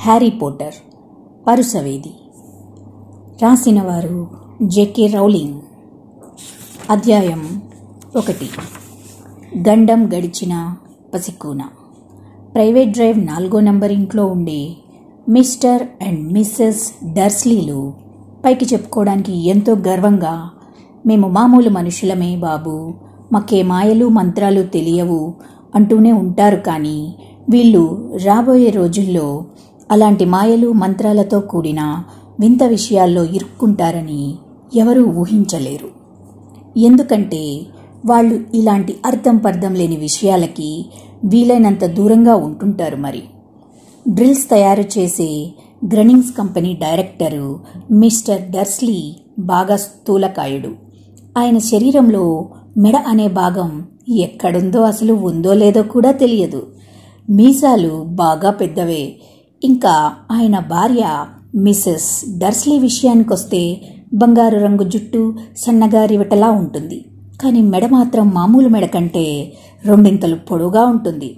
Harry Potter పరుసవేది రాసినవారు JK Rowling అధ్యాయం ఒకటి గండం గడిచిన పసికూన ప్రైవేట్ డ్రైవ్ నాలుగో నంబర్ ఇంట్లో ఉండే మిస్టర్ అండ్ మిస్సెస్ డర్స్లీలు పైకి చెప్పుకోవడానికి ఎంతో గర్వంగా మేము మామూలు మనుషులమే బాబు మాకే మాయలు మంత్రాలు తెలియవు అంటూనే ఉంటారు కానీ వీళ్ళు రాబోయే రోజుల్లో అలాంటి మాయలు మంత్రాలతో కూడిన వింత విషయాల్లో ఇరుక్కుంటారని ఎవరూ ఊహించలేరు ఎందుకంటే వాళ్ళు ఇలాంటి అర్థం పర్థం లేని విషయాలకి వీలైనంత దూరంగా ఉంటుంటారు మరి డ్రిల్స్ తయారు చేసే Grunnings company director Mr Dursley బాగా స్థూలకాయుడు ఆయన శరీరంలో మెడ అనే భాగం ఎక్కడుందో అసలు ఉందో లేదో కూడా తెలియదు మీసాలు బాగా పెద్దవే ఇంకా ఆయన భార్య మిస్సెస్ డర్స్లీ విషయానికొస్తే బంగారు రంగు జుట్టు సన్నగా రివటలా ఉంటుంది కానీ మెడ మాత్రం మామూలు మెడ కంటే రెండింతలు పొడుగా ఉంటుంది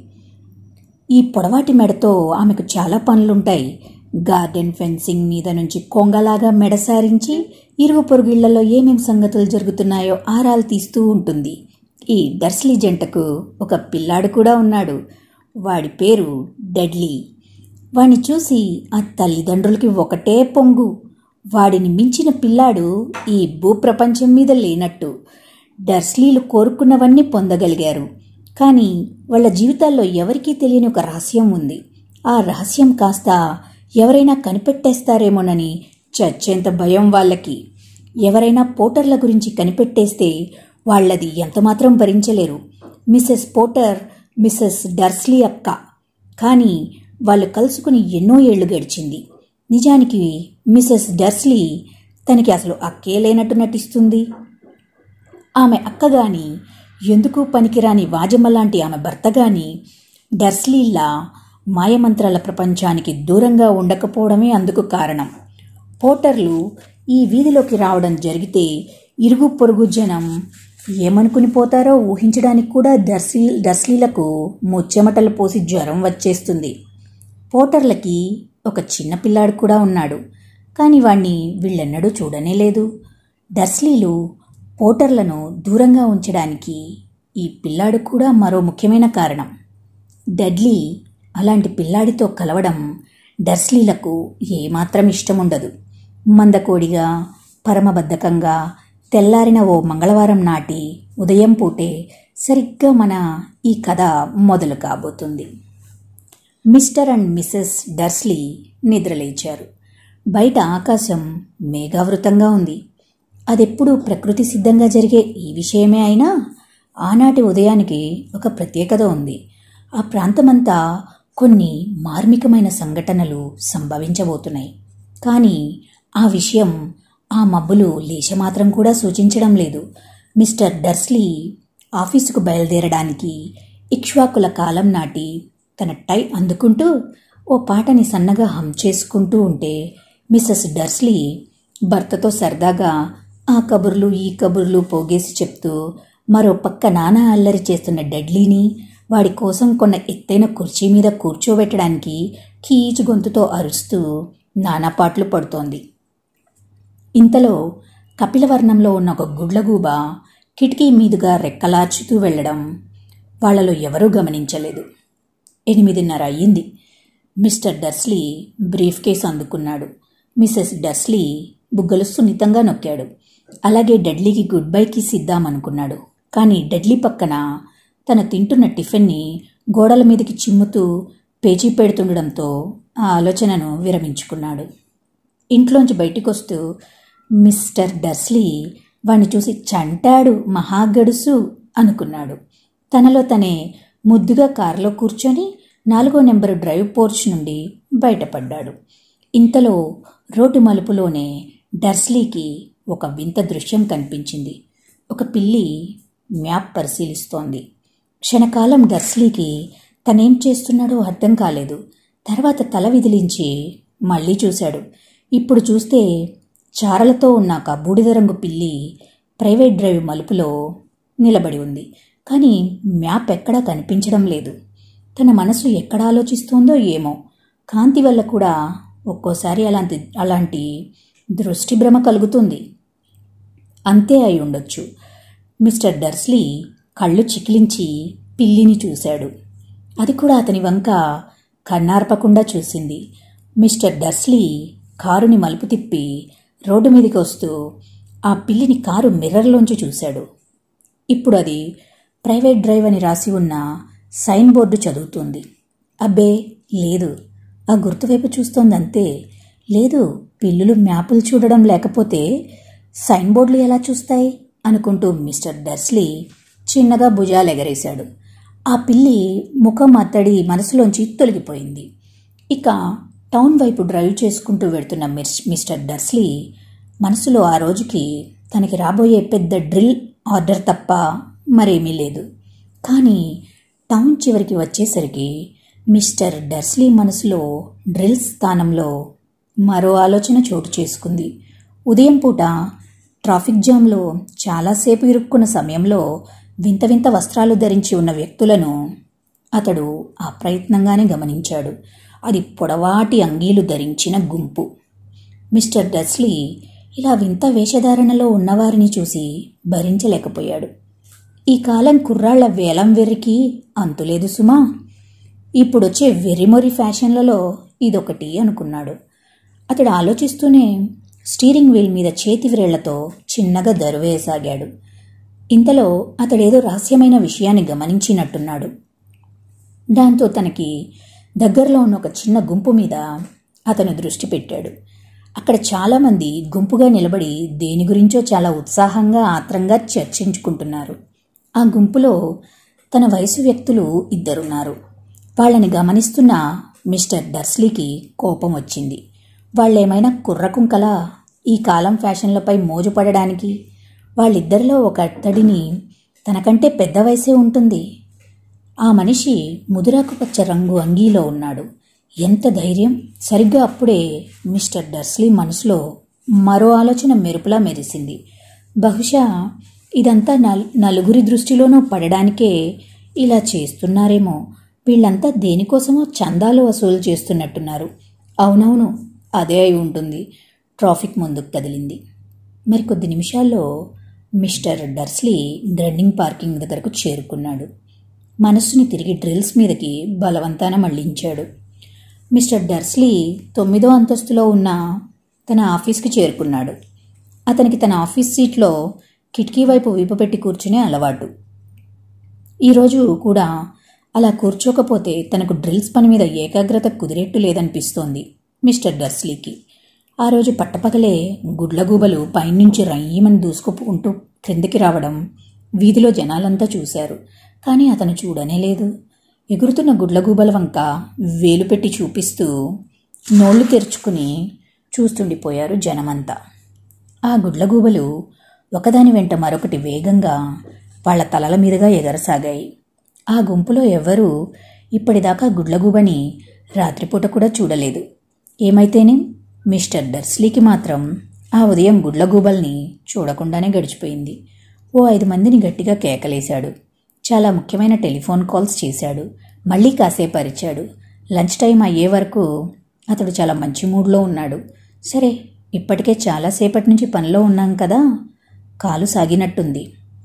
ఈ పొడవాటి మెడతో ఆమెకు చాలా పనులుంటాయి గార్డెన్ ఫెన్సింగ్ మీద నుంచి కొంగలాగా మెడ సారించి ఇరుగు పొరుగుళ్లలో ఏమేం సంగతులు జరుగుతున్నాయో ఆరాలు తీస్తూ ఉంటుంది ఈ డర్స్లీ జంటకు ఒక పిల్లాడు కూడా ఉన్నాడు వాడి పేరు డెడ్లీ వాణ్ణి చూసి ఆ తల్లిదండ్రులకి ఒకటే పొంగు వాడిని మించిన పిల్లాడు ఈ భూప్రపంచం మీద లేనట్టు డర్స్లీలు కోరుకున్నవన్నీ పొందగలిగారు కానీ వాళ్ళ జీవితాల్లో ఎవరికీ తెలియని ఒక రహస్యం ఉంది ఆ రహస్యం కాస్త ఎవరైనా కనిపెట్టేస్తారేమోనని చచ్చేంత భయం వాళ్ళకి ఎవరైనా పోటర్ల గురించి కనిపెట్టేస్తే వాళ్ళది ఎంతమాత్రం భరించలేరు మిస్సెస్ పోటర్ మిస్సెస్ డర్స్లీ అక్క కానీ వాళ్ళు కలుసుకుని ఎన్నో ఏళ్లు గడిచింది నిజానికి మిస్సెస్ డర్స్లీ తనకి అసలు అక్కే లేనట్టు నటిస్తుంది ఆమె అక్కగాని ఎందుకు పనికిరాని వాజమ్మ లాంటి ఆమె భర్త గాని డర్స్లీలా మాయమంత్రాల ప్రపంచానికి దూరంగా ఉండకపోవడమే అందుకు కారణం పోటర్లు ఈ వీధిలోకి రావడం జరిగితే ఇరుగు పొరుగు జనం ఏమనుకుని పోతారో ఊహించడానికి కూడా డర్స్లీ డర్స్లీలకు ముచ్చెమటలు పోసి జ్వరం వచ్చేస్తుంది పోటర్లకి ఒక చిన్న పిల్లాడు కూడా ఉన్నాడు కానీ వాణ్ణి వీళ్ళెన్నడూ చూడనే లేదు డర్స్లీలు పోటర్లను దూరంగా ఉంచడానికి ఈ పిల్లాడు కూడా మరో ముఖ్యమైన కారణం డెడ్లీ అలాంటి పిల్లాడితో కలవడం డర్స్లీలకు ఏమాత్రం ఇష్టముండదు మందకోడిగా పరమబద్ధకంగా తెల్లారిన ఓ మంగళవారం నాటి ఉదయం పూటే సరిగ్గా మన ఈ కథ మొదలు కాబోతుంది మిస్టర్ అండ్ మిస్సెస్ డర్స్లీ నిద్రలేచారు బయట ఆకాశం మేఘావృతంగా ఉంది అదెప్పుడు ప్రకృతి సిద్ధంగా జరిగే ఈ విషయమే అయినా ఆనాటి ఉదయానికి ఒక ప్రత్యేకత ఉంది ఆ ప్రాంతమంతా కొన్ని మార్మికమైన సంఘటనలు సంభవించబోతున్నాయి కానీ ఆ విషయం ఆ మబ్బులు లేశమాత్రం కూడా సూచించడం లేదు మిస్టర్ డర్స్లీ ఆఫీసుకు బయలుదేరడానికి ఇక్ష్వాకుల కాలం నాటి తన టై అందుకుంటూ ఓ పాటని సన్నగా హమ్ చేసుకుంటూ ఉంటే మిస్సెస్ డర్స్లీ భర్తతో సరదాగా ఆ కబుర్లు ఈ కబుర్లు పోగేసి చెప్తూ మరో పక్క నానా అల్లరి చేస్తున్న డెడ్లీని వాడి కోసం కొన్న ఎత్తైన కుర్చీ మీద కూర్చోబెట్టడానికి కీచు గొంతుతో అరుస్తూ నానా పాటలు పడుతోంది ఇంతలో కపిలవర్ణంలో ఉన్న ఒక గుడ్లగూబ కిటికీ మీదుగా రెక్కలార్చుతూ వెళ్ళడం వాళ్లలో ఎవరూ గమనించలేదు ఎనిమిదిన్నర అయ్యింది మిస్టర్ డర్స్లీ బ్రీఫ్ కేస్ అందుకున్నాడు మిస్సెస్ డర్స్లీ బుగ్గలు సున్నితంగా నొక్కాడు అలాగే డెడ్లీకి గుడ్ బై కిస్ ఇద్దామనుకున్నాడు కానీ డెడ్లీ పక్కన తన తింటున్న టిఫిన్ని గోడల మీదకి చిమ్ముతూ పేచీ పెడుతుండడంతో ఆ ఆలోచనను విరమించుకున్నాడు ఇంట్లోంచి బయటికొస్తూ మిస్టర్ డర్స్లీ వాణ్ణి చూసి చంటాడు మహాగడుసు అనుకున్నాడు తనలో తనే ముద్దుగా కారులో కూర్చొని నాలుగో నెంబరు డ్రైవ్ పోర్చ్ నుండి బయటపడ్డాడు ఇంతలో రోడ్డు మలుపులోనే డర్స్లీకి ఒక వింత దృశ్యం కనిపించింది ఒక పిల్లి మ్యాప్ పరిశీలిస్తోంది క్షణకాలం డర్స్లీకి తనేం చేస్తున్నాడో అర్థం కాలేదు తర్వాత తల విదిలించి మళ్ళీ చూశాడు ఇప్పుడు చూస్తే చారలతో ఉన్న ఒక బూడిద రంగు పిల్లి ప్రైవేట్ డ్రైవ్ మలుపులో నిలబడి ఉంది కానీ మ్యాప్ ఎక్కడా కనిపించడం లేదు తన మనసు ఎక్కడ ఆలోచిస్తోందో ఏమో కాంతి వల్ల కూడా ఒక్కోసారి అలాంటి అలాంటి దృష్టి భ్రమ కలుగుతుంది అంతే అయి ఉండొచ్చు మిస్టర్ డర్స్లీ కళ్ళు చికిలించి పిల్లిని చూశాడు అది కూడా అతని వంక కన్నార్పకుండా చూసింది మిస్టర్ డర్స్లీ కారుని మలుపు తిప్పి రోడ్డు మీదకి వస్తూ ఆ పిల్లిని కారు మిర్రర్లోంచి చూశాడు ఇప్పుడు అది ప్రైవేట్ డ్రైవ్ అని రాసి ఉన్న సైన్ బోర్డు చదువుతుంది అబ్బే లేదు ఆ గుర్తువైపు చూస్తోంది అంతే లేదు పిల్లులు మ్యాపులు చూడడం లేకపోతే సైన్ బోర్డులు ఎలా చూస్తాయి అనుకుంటూ మిస్టర్ డర్స్లీ చిన్నగా భుజాలు ఎగరేశాడు ఆ పిల్లి ముఖం అత్తడి మనసులోంచి తొలగిపోయింది ఇక టౌన్ వైపు డ్రైవ్ చేసుకుంటూ వెళ్తున్న మిస్ మిస్టర్ డర్స్లీ మనసులో ఆ రోజుకి తనకి రాబోయే పెద్ద డ్రిల్ ఆర్డర్ తప్ప మరేమీ లేదు కానీ టౌన్ చివరికి వచ్చేసరికి మిస్టర్ డర్స్లీ మనసులో డ్రిల్ స్థానంలో మరో ఆలోచన చోటు చేసుకుంది ఉదయం పూట ట్రాఫిక్ జామ్లో చాలాసేపు ఇరుక్కున్న సమయంలో వింత వింత వస్త్రాలు ధరించి ఉన్న వ్యక్తులను అతడు అప్రయత్నంగానే గమనించాడు అది పొడవాటి అంగీలు ధరించిన గుంపు మిస్టర్ డస్లీ ఇలా వింత వేషధారణలో ఉన్నవారిని చూసి భరించలేకపోయాడు ఈ కాలం కుర్రాళ్ల వేలం వెర్రికి అంతులేదు సుమా ఇప్పుడొచ్చే వెరిమొరి ఫ్యాషన్లలో ఇదొకటి అనుకున్నాడు అతడు ఆలోచిస్తూనే స్టీరింగ్ వీల్ మీద చేతి వ్రేళ్లతో చిన్నగా దరువేయసాగాడు ఇంతలో అతడేదో రహస్యమైన విషయాన్ని గమనించినట్టున్నాడు దాంతో తనకి దగ్గరలో ఉన్న ఒక చిన్న గుంపు మీద అతను దృష్టి పెట్టాడు అక్కడ చాలామంది గుంపుగా నిలబడి దేని గురించో చాలా ఉత్సాహంగా ఆత్రంగా చర్చించుకుంటున్నారు ఆ గుంపులో తన వయసు వ్యక్తులు ఇద్దరున్నారు వాళ్ళని గమనిస్తున్న మిస్టర్ డర్స్లీకి కోపం వచ్చింది వాళ్ళేమైనా కుర్రకుంకలా ఈ కాలం ఫ్యాషన్లపై మోజు పడడానికి వాళ్ళిద్దరిలో ఒక అతడిని తనకంటే పెద్ద వయసే ఉంటుంది ఆ మనిషి ముదురాకు పచ్చ రంగు అంగీలో ఉన్నాడు ఎంత ధైర్యం సరిగ్గా అప్పుడే మిస్టర్ డర్స్లీ మనసులో మరో ఆలోచన మెరుపులా మెరిసింది బహుశా ఇదంతా నల్ నలుగురి దృష్టిలోనూ పడడానికే ఇలా చేస్తున్నారేమో వీళ్ళంతా దేనికోసమో చందాలు వసూలు చేస్తున్నట్టున్నారు అవునవును అదే అయి ఉంటుంది ట్రాఫిక్ ముందుకు కదిలింది మరి కొద్ది నిమిషాల్లో మిస్టర్ డర్స్లీ గ్రెండింగ్ పార్కింగ్ దగ్గరకు చేరుకున్నాడు మనస్సుని తిరిగి డ్రిల్స్ మీదకి బలవంతాన మళ్లించాడు మిస్టర్ డర్స్లీ తొమ్మిదో అంతస్తులో ఉన్న తన ఆఫీస్కి చేరుకున్నాడు అతనికి తన ఆఫీస్ సీట్లో కిటికీ వైపు వీపు పెట్టి కూర్చునే అలవాటు ఈరోజు కూడా అలా కూర్చోకపోతే తనకు డ్రిల్స్ పని మీద ఏకాగ్రత కుదిరేట్టు లేదనిపిస్తోంది మిస్టర్ డర్స్లీకి ఆ రోజు పట్టపగలే గుడ్లగూబలు పైనుంచి రయ్యమని దూసుకుకుంటూ క్రిందికి రావడం వీధిలో జనాలంతా చూశారు కానీ అతను చూడనే లేదు ఎగురుతున్న గుడ్లగూబల వంక వేలు పెట్టి చూపిస్తూ నోళ్లు తెరుచుకుని చూస్తుండిపోయారు జనమంతా ఆ గుడ్లగూబలు ఒకదాని వెంట మరొకటి వేగంగా వాళ్ళ తలల మీదుగా ఎగరసాగాయి ఆ గుంపులో ఎవ్వరూ ఇప్పటిదాకా గుడ్లగూబని రాత్రిపూట కూడా చూడలేదు ఏమైతేనే మిస్టర్ డర్స్లీకి మాత్రం ఆ ఉదయం గుడ్లగూబల్ని చూడకుండానే గడిచిపోయింది ఓ ఐదు మందిని గట్టిగా కేకలేశాడు చాలా ముఖ్యమైన టెలిఫోన్ కాల్స్ చేశాడు మళ్ళీ కాసేపు అరిచాడు లంచ్ టైం అయ్యే వరకు అతడు చాలా మంచి మూడ్లో ఉన్నాడు సరే ఇప్పటికే చాలాసేపటి నుంచి పనిలో ఉన్నాం కదా కాలు సాగినట్టుంది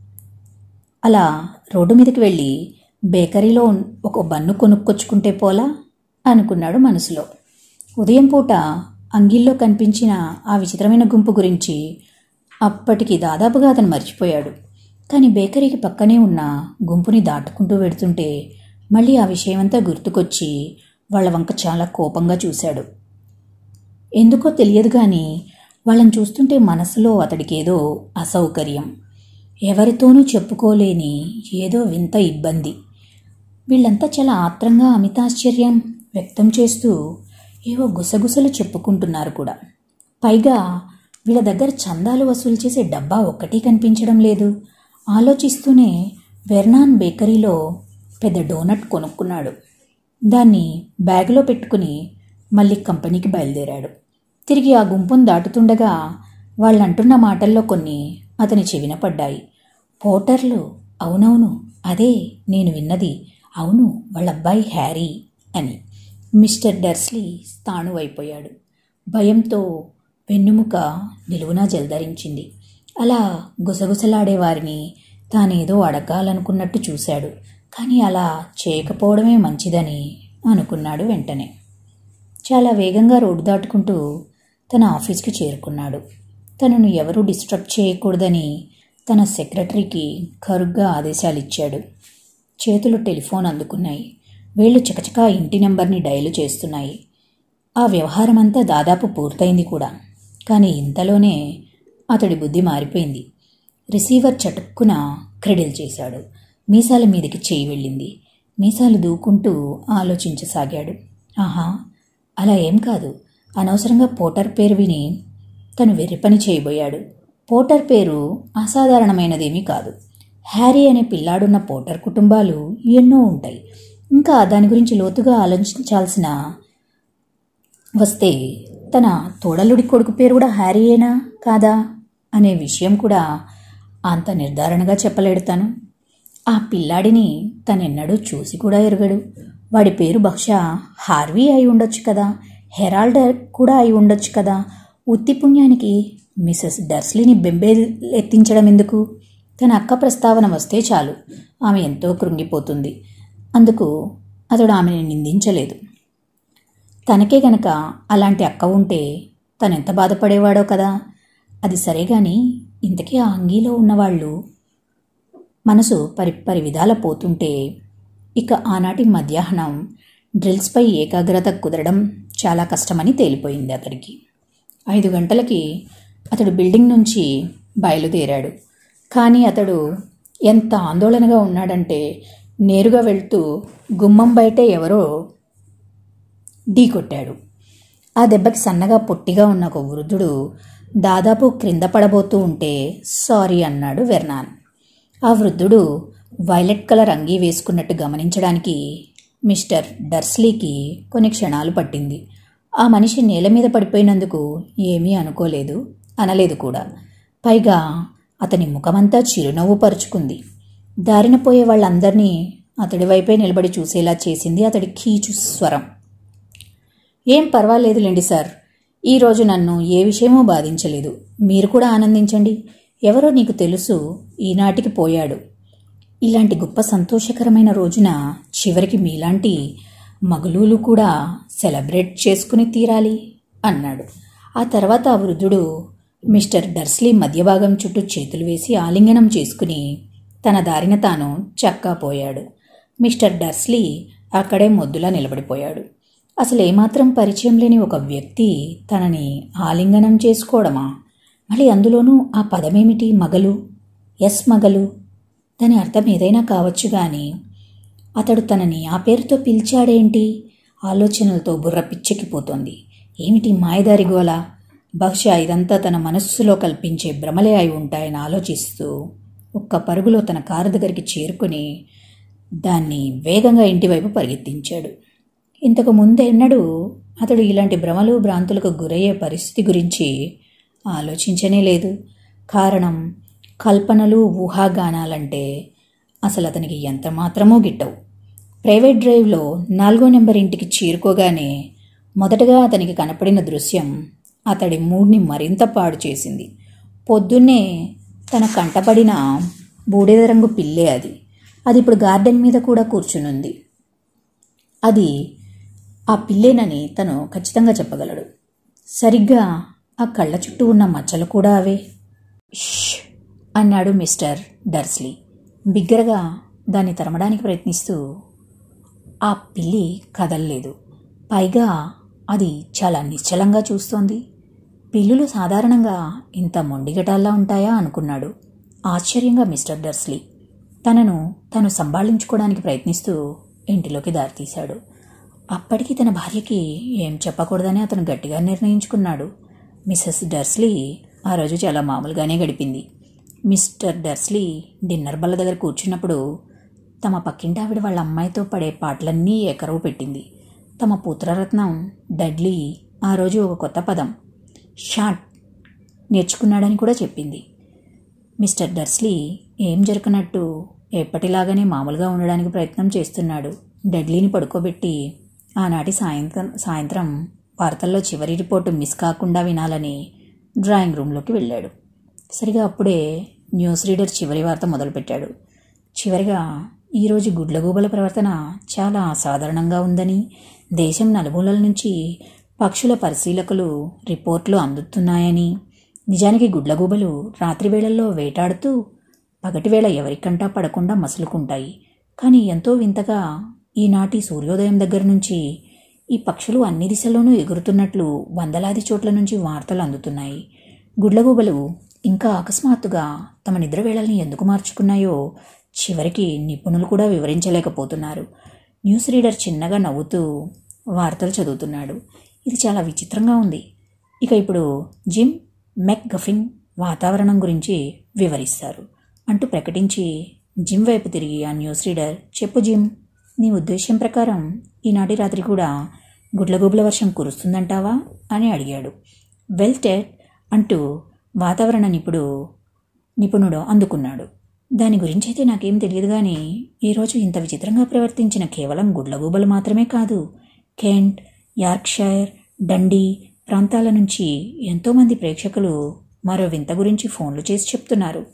అలా రోడ్డు మీదకి వెళ్ళి బేకరీలో ఒక బన్ను కొనుక్కొచ్చుకుంటే పోలా అనుకున్నాడు మనసులో ఉదయం పూట అంగిల్లో కనిపించిన ఆ విచిత్రమైన గుంపు గురించి అప్పటికి దాదాపుగా అతను మర్చిపోయాడు కానీ బేకరీకి పక్కనే ఉన్న గుంపుని దాటుకుంటూ వెడుతుంటే మళ్ళీ ఆ విషయమంతా గుర్తుకొచ్చి వాళ్ళ వంక చాలా కోపంగా చూశాడు ఎందుకో తెలియదు కానీ వాళ్ళని చూస్తుంటే మనసులో అతడికేదో అసౌకర్యం ఎవరితోనూ చెప్పుకోలేని ఏదో వింత ఇబ్బంది వీళ్ళంతా చాలా ఆత్రంగా అమితాశ్చర్యం వ్యక్తం చేస్తూ ఏవో గుసగుసలు చెప్పుకుంటున్నారు కూడా పైగా వీళ్ళ దగ్గర చందాలు వసూలు చేసే డబ్బా ఒక్కటి కనిపించడం లేదు ఆలోచిస్తూనే వెర్నాన్ బేకరీలో పెద్ద డోనట్ కొనుక్కున్నాడు దాన్ని బ్యాగులో పెట్టుకుని మళ్ళీ కంపెనీకి బయలుదేరాడు తిరిగి ఆ గుంపును దాటుతుండగా వాళ్ళంటున్న మాటల్లో కొన్ని అతని చెవిన పడ్డాయి పోటర్లు అవునవును అదే నేను విన్నది అవును వాళ్ళ అబ్బాయి హ్యారీ అని మిస్టర్ డర్స్లీ స్థాణువైపోయాడు భయంతో వెన్నుముక నిలువునా జలధరించింది అలా గుసగుసలాడే వారిని తానేదో అడగాలనుకున్నట్టు చూశాడు కానీ అలా చేయకపోవడమే మంచిదని అనుకున్నాడు వెంటనే చాలా వేగంగా రోడ్డు దాటుకుంటూ తన ఆఫీస్కి చేరుకున్నాడు తనను ఎవరూ డిస్టర్బ్ చేయకూడదని తన సెక్రటరీకి కరుగ్గా ఆదేశాలు ఇచ్చాడు చేతులు టెలిఫోన్ అందుకున్నాయి వేళ్ళు చకచకా ఇంటి నెంబర్ని డయలు చేస్తున్నాయి ఆ వ్యవహారం అంతా దాదాపు పూర్తయింది కూడా కానీ ఇంతలోనే అతడి బుద్ధి మారిపోయింది రిసీవర్ చటుక్కున క్రెడిల్ చేశాడు మీసాల మీదకి చేయి వెళ్ళింది మీసాలు దూకుంటూ ఆలోచించసాగాడు ఆహా అలా ఏం కాదు అనవసరంగా పోటర్ పేరు విని తను వెర్రిపని చేయబోయాడు పోటర్ పేరు అసాధారణమైనదేమీ కాదు హ్యారీ అనే పిల్లాడున్న పోటర్ కుటుంబాలు ఎన్నో ఉంటాయి ఇంకా దాని గురించి లోతుగా ఆలోచించాల్సిన వస్తే తన తోడలుడి కొడుకు పేరు కూడా హ్యారీయేనా కాదా అనే విషయం కూడా అంత నిర్ధారణగా చెప్పలేడు తను ఆ పిల్లాడిని తనెన్నడూ చూసి కూడా ఎరగడు వాడి పేరు బహుశా హార్వీ అయి ఉండొచ్చు కదా హెరాల్డ్ కూడా అయి ఉండొచ్చు కదా ఉత్తి పుణ్యానికి మిసెస్ డర్స్లీని బెంబే ఎత్తించడం ఎందుకు తన అక్క ప్రస్తావన వస్తే చాలు ఆమె ఎంతో కృంగిపోతుంది అందుకు అతడు ఆమెను నిందించలేదు తనకే గనక అలాంటి అక్క ఉంటే తనెంత బాధపడేవాడో కదా అది సరే గాని ఇంతకీ ఆ అంగీలో ఉన్నవాళ్ళు మనసు పరి పరి విధాల పోతుంటే ఇక ఆనాటి మధ్యాహ్నం డ్రిల్స్పై ఏకాగ్రత కుదరడం చాలా కష్టమని తేలిపోయింది అతడికి ఐదు గంటలకి అతడు బిల్డింగ్ నుంచి బయలుదేరాడు కానీ అతడు ఎంత ఆందోళనగా ఉన్నాడంటే నేరుగా వెళ్తూ గుమ్మం బయటే ఎవరో ఢీకొట్టాడు ఆ దెబ్బకి సన్నగా పొట్టిగా ఉన్న ఒక వృద్ధుడు దాదాపు క్రింద పడబోతూ ఉంటే సారీ అన్నాడు వెర్నాన్ ఆ వృద్ధుడు వైలెట్ కలర్ అంగీ వేసుకున్నట్టు గమనించడానికి మిస్టర్ డర్స్లీకి కొన్ని క్షణాలు పట్టింది ఆ మనిషి నేల మీద పడిపోయినందుకు ఏమీ అనుకోలేదు అనలేదు కూడా పైగా అతని ముఖమంతా చిరునవ్వు పరుచుకుంది దారిన పోయే వాళ్ళందరినీ అతడి వైపే నిలబడి చూసేలా చేసింది అతడి కీచు స్వరం ఏం పర్వాలేదులేండి సార్ ఈరోజు నన్ను ఏ విషయమూ బాధించలేదు మీరు కూడా ఆనందించండి ఎవరో నీకు తెలుసు ఈనాటికి పోయాడు ఇలాంటి గొప్ప సంతోషకరమైన రోజున చివరికి మీలాంటి మగులూలు కూడా సెలబ్రేట్ చేసుకుని తీరాలి అన్నాడు ఆ తర్వాత ఆ వృద్ధుడు మిస్టర్ డర్స్లీ మధ్యభాగం చుట్టూ చేతులు వేసి ఆలింగనం చేసుకుని తన దారిన తాను చక్కా పోయాడు మిస్టర్ డర్స్లీ అక్కడే మొద్దులా నిలబడిపోయాడు అసలు ఏమాత్రం పరిచయం లేని ఒక వ్యక్తి తనని ఆలింగనం చేసుకోవడమా మళ్ళీ అందులోనూ ఆ పదమేమిటి మగలు ఎస్ మగలు దాని అర్థం ఏదైనా కావచ్చు గాని అతడు తనని ఆ పేరుతో పిలిచాడేంటి ఆలోచనలతో బుర్ర పిచ్చెక్కిపోతోంది ఏమిటి మాయదారి గోల బహుశా ఇదంతా తన మనస్సులో కల్పించే భ్రమలే అయి ఉంటాయని ఆలోచిస్తూ ఒక్క పరుగులో తన కారు దగ్గరికి చేరుకుని దాన్ని వేగంగా ఇంటివైపు పరిగెత్తించాడు ఇంతకు ముందెన్నడూ అతడు ఇలాంటి భ్రమలు భ్రాంతులకు గురయ్యే పరిస్థితి గురించి ఆలోచించనే లేదు కారణం కల్పనలు ఊహాగానాలంటే అసలు అతనికి ఎంత మాత్రమూ గిట్టవు ప్రైవేట్ డ్రైవ్లో నాలుగో నెంబర్ ఇంటికి చేరుకోగానే మొదటగా అతనికి కనపడిన దృశ్యం అతడి మూడ్ని మరింత పాడు చేసింది పొద్దున్నే తన కంటపడిన బూడిద రంగు పిల్లే అది అది ఇప్పుడు గార్డెన్ మీద కూడా కూర్చునుంది అది ఆ పిల్లేనని తను ఖచ్చితంగా చెప్పగలడు సరిగ్గా ఆ కళ్ళ చుట్టూ ఉన్న మచ్చలు కూడా అవే ష్ అన్నాడు మిస్టర్ డర్స్లీ బిగ్గరగా దాన్ని తరమడానికి ప్రయత్నిస్తూ ఆ పిల్లి కదల్లేదు పైగా అది చాలా నిశ్చలంగా చూస్తోంది పిల్లులు సాధారణంగా ఇంత మొండిగటాల్లా ఉంటాయా అనుకున్నాడు ఆశ్చర్యంగా మిస్టర్ డర్స్లీ తనను తను సంభాళించుకోవడానికి ప్రయత్నిస్తూ ఇంటిలోకి దారితీశాడు అప్పటికి తన భార్యకి ఏం చెప్పకూడదని అతను గట్టిగా నిర్ణయించుకున్నాడు మిసెస్ డర్స్లీ ఆ రోజు చాలా మామూలుగానే గడిపింది మిస్టర్ డర్స్లీ డిన్నర్ బల్ల దగ్గర కూర్చున్నప్పుడు తమ పక్కింటి ఆవిడ వాళ్ళ అమ్మాయితో పడే పాటలన్నీ ఏకరవు పెట్టింది తమ పుత్రరత్నం డడ్లీ ఆ రోజు ఒక కొత్త పదం షాట్ నేర్చుకున్నాడని కూడా చెప్పింది మిస్టర్ డర్స్లీ ఏం జరగనట్టు ఎప్పటిలాగానే మామూలుగా ఉండడానికి ప్రయత్నం చేస్తున్నాడు డెడ్లీని పడుకోబెట్టి ఆనాటి సాయంత్రం సాయంత్రం వార్తల్లో చివరి రిపోర్టు మిస్ కాకుండా వినాలని డ్రాయింగ్ రూమ్లోకి వెళ్ళాడు సరిగా అప్పుడే న్యూస్ రీడర్ చివరి వార్త మొదలుపెట్టాడు చివరిగా ఈరోజు గుడ్లగూబల ప్రవర్తన చాలా అసాధారణంగా ఉందని దేశం నలుమూలల నుంచి పక్షుల పరిశీలకులు రిపోర్ట్లు అందుతున్నాయని నిజానికి గుడ్లగూబలు రాత్రి వేళల్లో వేటాడుతూ పగటివేళ ఎవరికంటా పడకుండా మసులుకుంటాయి కానీ ఎంతో వింతగా ఈనాటి సూర్యోదయం దగ్గర నుంచి ఈ పక్షులు అన్ని దిశల్లోనూ ఎగురుతున్నట్లు వందలాది చోట్ల నుంచి వార్తలు అందుతున్నాయి గుడ్లగూబలు ఇంకా అకస్మాత్తుగా తమ నిద్రవేళల్ని ఎందుకు మార్చుకున్నాయో చివరికి నిపుణులు కూడా వివరించలేకపోతున్నారు న్యూస్ రీడర్ చిన్నగా నవ్వుతూ వార్తలు చదువుతున్నాడు ఇది చాలా విచిత్రంగా ఉంది ఇక ఇప్పుడు జిమ్ మెక్ గఫిన్ వాతావరణం గురించి వివరిస్తారు అంటూ ప్రకటించి జిమ్ వైపు తిరిగి ఆ న్యూస్ రీడర్ చెప్పు జిమ్ నీ ఉద్దేశం ప్రకారం ఈనాటి రాత్రి కూడా గుడ్లగూబల వర్షం కురుస్తుందంటావా అని అడిగాడు వెల్ టెడ్ అంటూ వాతావరణ నిపుడు నిపుణుడు అందుకున్నాడు దాని గురించి అయితే నాకేం తెలియదు కానీ ఈరోజు ఇంత విచిత్రంగా ప్రవర్తించిన కేవలం గుడ్లగూబలు మాత్రమే కాదు కెంట్ యార్క్షైర్ డండి ప్రాంతాల నుంచి ఎంతోమంది ప్రేక్షకులు మరో వింత గురించి ఫోన్లు చేసి చెప్తున్నారు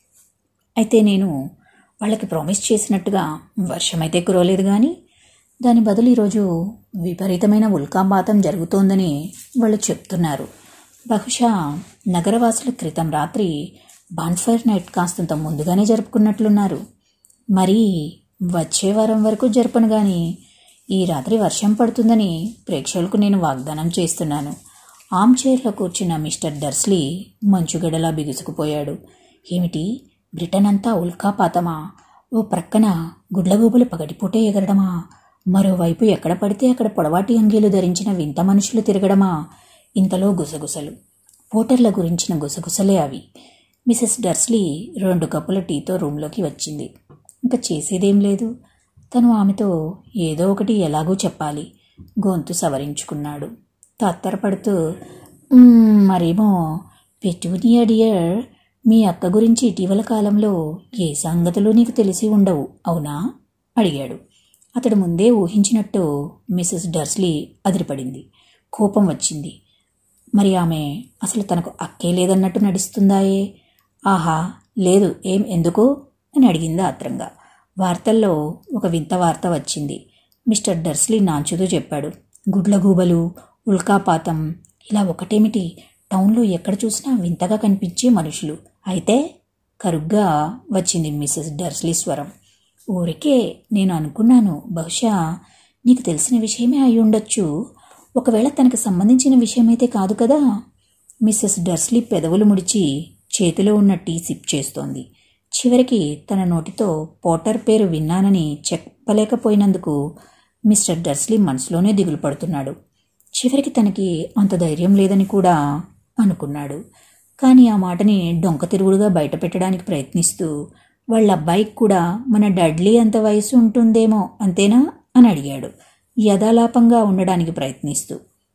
అయితే నేను వాళ్ళకి ప్రామిస్ చేసినట్టుగా వర్షమైతే కురవలేదు కానీ దాని బదులు ఈరోజు విపరీతమైన ఉల్కాపాతం జరుగుతోందని వాళ్ళు చెప్తున్నారు బహుశా నగరవాసుల క్రితం రాత్రి బాన్ఫైర్ నైట్ కాస్తంత ముందుగానే జరుపుకున్నట్లున్నారు మరి వచ్చే వారం వరకు జరపను కానీ ఈ రాత్రి వర్షం పడుతుందని ప్రేక్షకులకు నేను వాగ్దానం చేస్తున్నాను ఆమ్ చైర్లో కూర్చున్న మిస్టర్ డర్స్లీ మంచుగడలా బిగుసుకుపోయాడు ఏమిటి బ్రిటన్ అంతా ఉల్కాపాతమా ఓ ప్రక్కన గుడ్లగూబలు పగటిపూటే ఎగరడమా మరోవైపు ఎక్కడ పడితే అక్కడ పొడవాటి అంగీలు ధరించిన వింత మనుషులు తిరగడమా ఇంతలో గుసగుసలు పోటర్ల గురించిన గుసగుసలే అవి మిసెస్ డర్స్లీ రెండు కప్పుల టీతో రూంలోకి వచ్చింది ఇంకా చేసేదేం లేదు తను ఆమెతో ఏదో ఒకటి ఎలాగో చెప్పాలి గొంతు సవరించుకున్నాడు తత్తరపడుతూ "మ్మ్, మరేమో పెటూనియా డియర్ మీ అక్క గురించి ఇటీవల కాలంలో ఏ సంగతులు నీకు తెలిసి ఉండవు అవునా అడిగాడు అతడు ముందే ఊహించినట్టు మిసెస్ డర్స్లీ అదిరిపడింది కోపం వచ్చింది మరి ఆమె అసలు తనకు అక్కే లేదన్నట్టు నడుస్తుందాయే ఆహా లేదు ఏం ఎందుకు అని అడిగింది ఆత్రంగా వార్తల్లో ఒక వింత వార్త వచ్చింది మిస్టర్ డర్స్లీ నాంచుతూ చెప్పాడు గుడ్లగూబలు ఉల్కాపాతం ఇలా ఒకటేమిటి టౌన్లో ఎక్కడ చూసినా వింతగా కనిపించే మనుషులు అయితే కరుగ్గా వచ్చింది మిస్సెస్ డర్స్లీ స్వరం ఊరికే నేను అనుకున్నాను బహుశా నీకు తెలిసిన విషయమే అయి ఉండొచ్చు ఒకవేళ తనకు సంబంధించిన విషయమైతే కాదు కదా మిస్సెస్ డర్స్లీ పెదవులు ముడిచి చేతిలో ఉన్న టీ సిప్ చేస్తోంది చివరికి తన నోటితో పోటర్ పేరు విన్నానని చెప్పలేకపోయినందుకు మిస్టర్ డర్స్లీ మనసులోనే దిగులు పడుతున్నాడు చివరికి తనకి అంత ధైర్యం లేదని కూడా అనుకున్నాడు కానీ ఆ మాటని డొంక తిరుగుడుగా బయట పెట్టడానికి ప్రయత్నిస్తూ వాళ్ళ అబ్బాయికి కూడా మన డడ్లీ అంత వయసు ఉంటుందేమో అంతేనా అని అడిగాడు యథాలాపంగా ఉండడానికి ప్రయత్నిస్తూ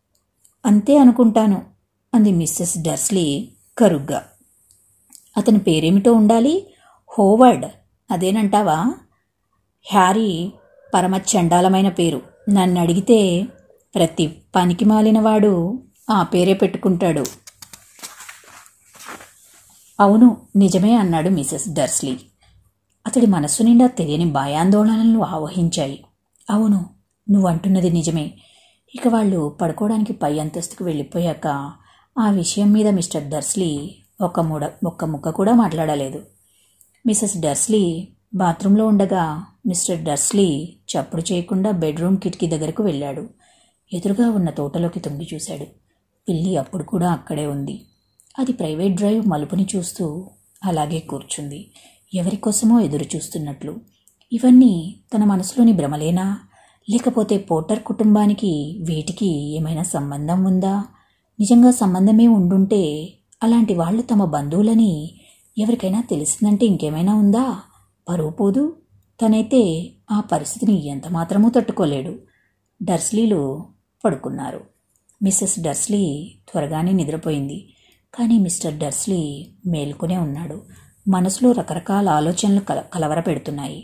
అంతే అనుకుంటాను అంది మిస్సెస్ డర్స్లీ కరుగ్గా అతని పేరేమిటో ఉండాలి హోవర్డ్ అదేనంటావా హ్యారీ పరమ చండాలమైన పేరు నన్ను అడిగితే ప్రతి పనికి మాలినవాడు ఆ పేరే పెట్టుకుంటాడు అవును నిజమే అన్నాడు మిసెస్ డర్స్లీ అతడి మనస్సు నిండా తెలియని భయాందోళనలు ఆవహించాయి అవును నువ్వంటున్నది నిజమే ఇక వాళ్ళు పడుకోవడానికి పై అంతస్తుకు వెళ్ళిపోయాక ఆ విషయం మీద మిస్టర్ డర్స్లీ ఒక్క ముడ ఒక్క ముక్క కూడా మాట్లాడలేదు మిసెస్ డర్స్లీ బాత్రూంలో ఉండగా మిస్టర్ డర్స్లీ చప్పుడు చేయకుండా బెడ్రూమ్ కిటికీ దగ్గరకు వెళ్ళాడు ఎదురుగా ఉన్న తోటలోకి తొంగి చూశాడు పిల్లి అప్పుడు కూడా అక్కడే ఉంది అది ప్రైవేట్ డ్రైవ్ మలుపుని చూస్తూ అలాగే కూర్చుంది ఎవరికోసమో ఎదురు చూస్తున్నట్లు ఇవన్నీ తన మనసులోని భ్రమలేనా లేకపోతే పోటర్ కుటుంబానికి వీటికి ఏమైనా సంబంధం ఉందా నిజంగా సంబంధమే ఉండుంటే అలాంటి వాళ్ళు తమ బంధువులని ఎవరికైనా తెలిసిందంటే ఇంకేమైనా ఉందా పరువు పోదు తనైతే ఆ పరిస్థితిని ఎంత మాత్రమూ తట్టుకోలేడు డర్స్లీలు పడుకున్నారు మిస్సెస్ డర్స్లీ త్వరగానే నిద్రపోయింది కానీ మిస్టర్ డర్స్లీ మేల్కొనే ఉన్నాడు మనసులో రకరకాల ఆలోచనలు కల కలవర పెడుతున్నాయి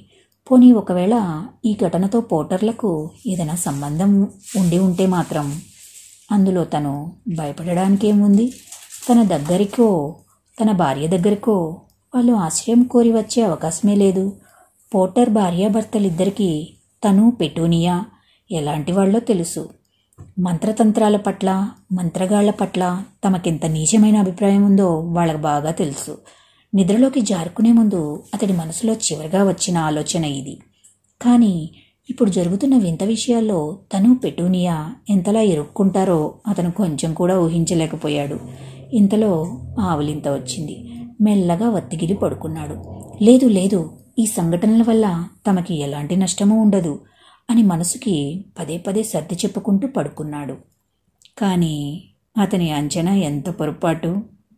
పోనీ ఒకవేళ ఈ ఘటనతో పోటర్లకు ఏదైనా సంబంధం ఉండి ఉంటే మాత్రం అందులో తను భయపడడానికేముంది తన దగ్గరికో తన భార్య దగ్గరికో వాళ్ళు ఆశ్రయం కోరి వచ్చే అవకాశమే లేదు పోటర్ భార్యాభర్తలిద్దరికీ తను పెటూనియా ఎలాంటి వాళ్ళో తెలుసు మంత్రతంత్రాల పట్ల మంత్రగాళ్ల పట్ల తమకెంత నీచమైన అభిప్రాయం ఉందో వాళ్ళకు బాగా తెలుసు నిద్రలోకి జారుకునే ముందు అతడి మనసులో చివరిగా వచ్చిన ఆలోచన ఇది కానీ ఇప్పుడు జరుగుతున్న వింత విషయాల్లో తను పెటూనియా ఎంతలా ఇరుక్కుంటారో అతను కొంచెం కూడా ఊహించలేకపోయాడు ఇంతలో ఆవులింత వచ్చింది మెల్లగా వత్తిగిలి పడుకున్నాడు లేదు లేదు ఈ సంఘటనల వల్ల తమకి ఎలాంటి నష్టమూ ఉండదు అని మనసుకి పదే పదే సర్ది చెప్పుకుంటూ పడుకున్నాడు కానీ అతని అంచనా ఎంత పొరపాటు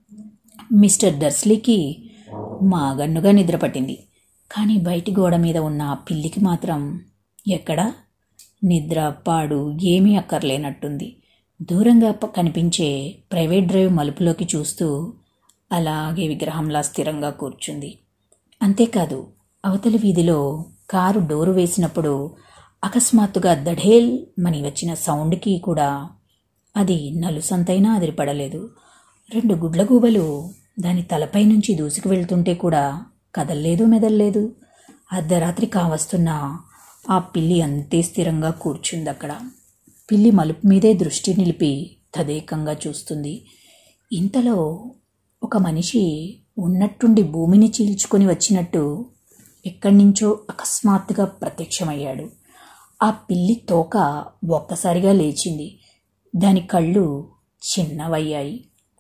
మిస్టర్ డర్స్లీకి మాగన్నుగా నిద్రపట్టింది కానీ బయటి గోడ మీద ఉన్న ఆ పిల్లికి మాత్రం ఎక్కడా నిద్ర పాడు ఏమీ అక్కర్లేనట్టుంది దూరంగా ప- కనిపించే ప్రైవేట్ డ్రైవ్ మలుపులోకి చూస్తూ అలాగే విగ్రహంలా స్థిరంగా కూర్చుంది అంతేకాదు అవతలి వీధిలో కారు డోరు వేసినప్పుడు అకస్మాత్తుగా దఢేల్ మని వచ్చిన సౌండ్కి కూడా అది నలుసంతైనా అదిరిపడలేదు రెండు గుడ్లగూబలు దాని తలపై నుంచి దూసుకు వెళ్తుంటే కూడా కదల్లేదు మెదల్లేదు అర్ధరాత్రి కావస్తున్న ఆ పిల్లి అంతే స్థిరంగా కూర్చుంది అక్కడ పిల్లి మలుపు మీదే దృష్టి నిలిపి తదేకంగా చూస్తుంది ఇంతలో ఒక మనిషి ఉన్నట్టుండి భూమిని చీల్చుకొని వచ్చినట్టు ఎక్కడి నుంచో అకస్మాత్తుగా ప్రత్యక్షమయ్యాడు ఆ పిల్లి తోక ఒక్కసారిగా లేచింది దాని కళ్ళు చిన్నవయ్యాయి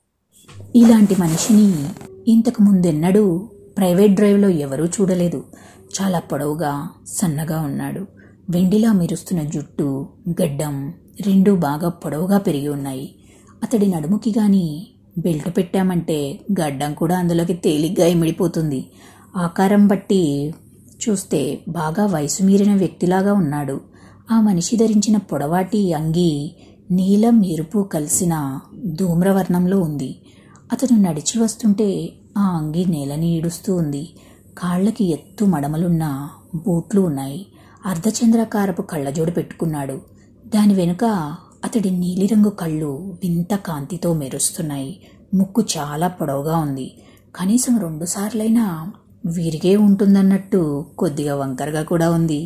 ఇలాంటి మనిషిని ఇంతకు ముందెన్నడూ ప్రైవేట్ డ్రైవ్లో ఎవరూ చూడలేదు చాలా పొడవుగా సన్నగా ఉన్నాడు వెండిలా మెరుస్తున్న జుట్టు గడ్డం రెండూ బాగా పొడవుగా పెరిగి ఉన్నాయి అతడి నడుముకి గాని బెల్ట్ పెట్టామంటే గడ్డం కూడా అందులోకి తేలిగ్గా ఇమిడిపోతుంది ఆకారం బట్టి చూస్తే బాగా వయసు మీరిన వ్యక్తిలాగా ఉన్నాడు ఆ మనిషి ధరించిన పొడవాటి అంగి నీలం ఎరుపు కలిసిన ధూమ్రవర్ణంలో ఉంది అతను నడిచి వస్తుంటే ఆ అంగి నేలని ఈడుస్తూ ఉంది కాళ్ళకి ఎత్తు మడమలున్న బూట్లు ఉన్నాయి అర్ధచంద్రాకారపు కళ్ళజోడు పెట్టుకున్నాడు దాని వెనుక అతడి నీలిరంగు కళ్ళు వింత కాంతితో మెరుస్తున్నాయి ముక్కు చాలా పొడవుగా ఉంది కనీసం రెండుసార్లైనా విరిగే ఉంటుందన్నట్టు కొద్దిగా వంకరగా కూడా ఉంది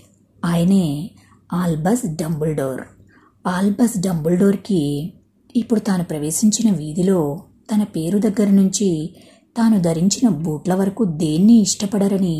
ఆయనే ఆల్బస్ డంబుల్డోర్ ఆల్బస్ డంబుల్డోర్కి ఇప్పుడు తాను ప్రవేశించిన వీధిలో తన పేరు దగ్గర నుంచి తాను ధరించిన బూట్ల వరకు దేన్ని ఇష్టపడరని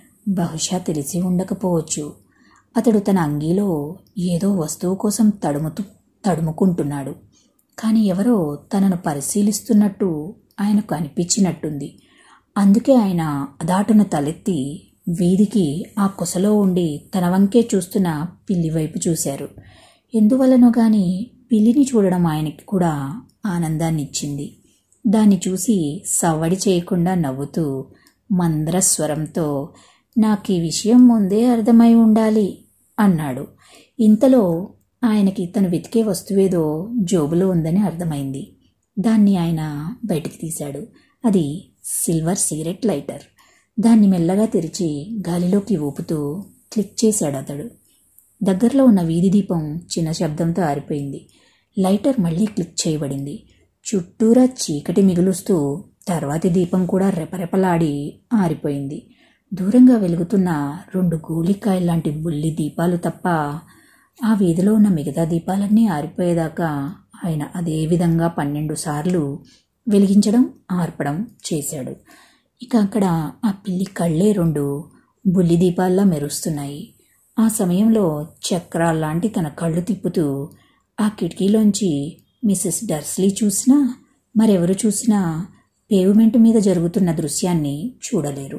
బహుశా తెలిసి ఉండకపోవచ్చు అతడు తన అంగీలో ఏదో వస్తువు కోసం తడుముతూ తడుముకుంటున్నాడు కానీ ఎవరో తనను పరిశీలిస్తున్నట్టు ఆయనకు అనిపించినట్టుంది అందుకే ఆయన అదాటున తలెత్తి వీధికి ఆ కొసలో ఉండి తన వంకే చూస్తున్న పిల్లి వైపు చూశారు ఎందువల్లనో గాని పిల్లిని చూడడం ఆయనకి కూడా ఆనందాన్ని ఇచ్చింది దాన్ని చూసి సవ్వడి చేయకుండా నవ్వుతూ మంద్రస్వరంతో నాకు ఈ విషయం ముందే అర్థమై ఉండాలి అన్నాడు ఇంతలో ఆయనకి తను వెతికే వస్తువేదో జోబులో ఉందని అర్థమైంది దాన్ని ఆయన బయటికి తీశాడు అది సిల్వర్ సిగరెట్ లైటర్ దాన్ని మెల్లగా తెరిచి గాలిలోకి ఊపుతూ క్లిక్ చేశాడు అతడు దగ్గరలో ఉన్న వీధి దీపం చిన్న శబ్దంతో ఆరిపోయింది లైటర్ మళ్ళీ క్లిక్ చేయబడింది చుట్టూరా చీకటి మిగులుస్తూ తర్వాతి దీపం కూడా రెపరెపలాడి ఆరిపోయింది దూరంగా వెలుగుతున్న రెండు గోలికాయలాంటి బుల్లి దీపాలు తప్ప ఆ వీధిలో ఉన్న మిగతా దీపాలన్నీ ఆరిపోయేదాకా ఆయన అదే విధంగా పన్నెండు సార్లు వెలిగించడం ఆర్పడం చేశాడు ఇక అక్కడ ఆ పిల్లి కళ్ళే రెండు బుల్లి దీపాల్లా మెరుస్తున్నాయి ఆ సమయంలో చక్రాల్లాంటి తన కళ్ళు తిప్పుతూ ఆ కిటికీలోంచి మిస్సెస్ డర్స్లీ చూసినా మరెవరు చూసినా పేవ్మెంట్ మీద జరుగుతున్న దృశ్యాన్ని చూడలేరు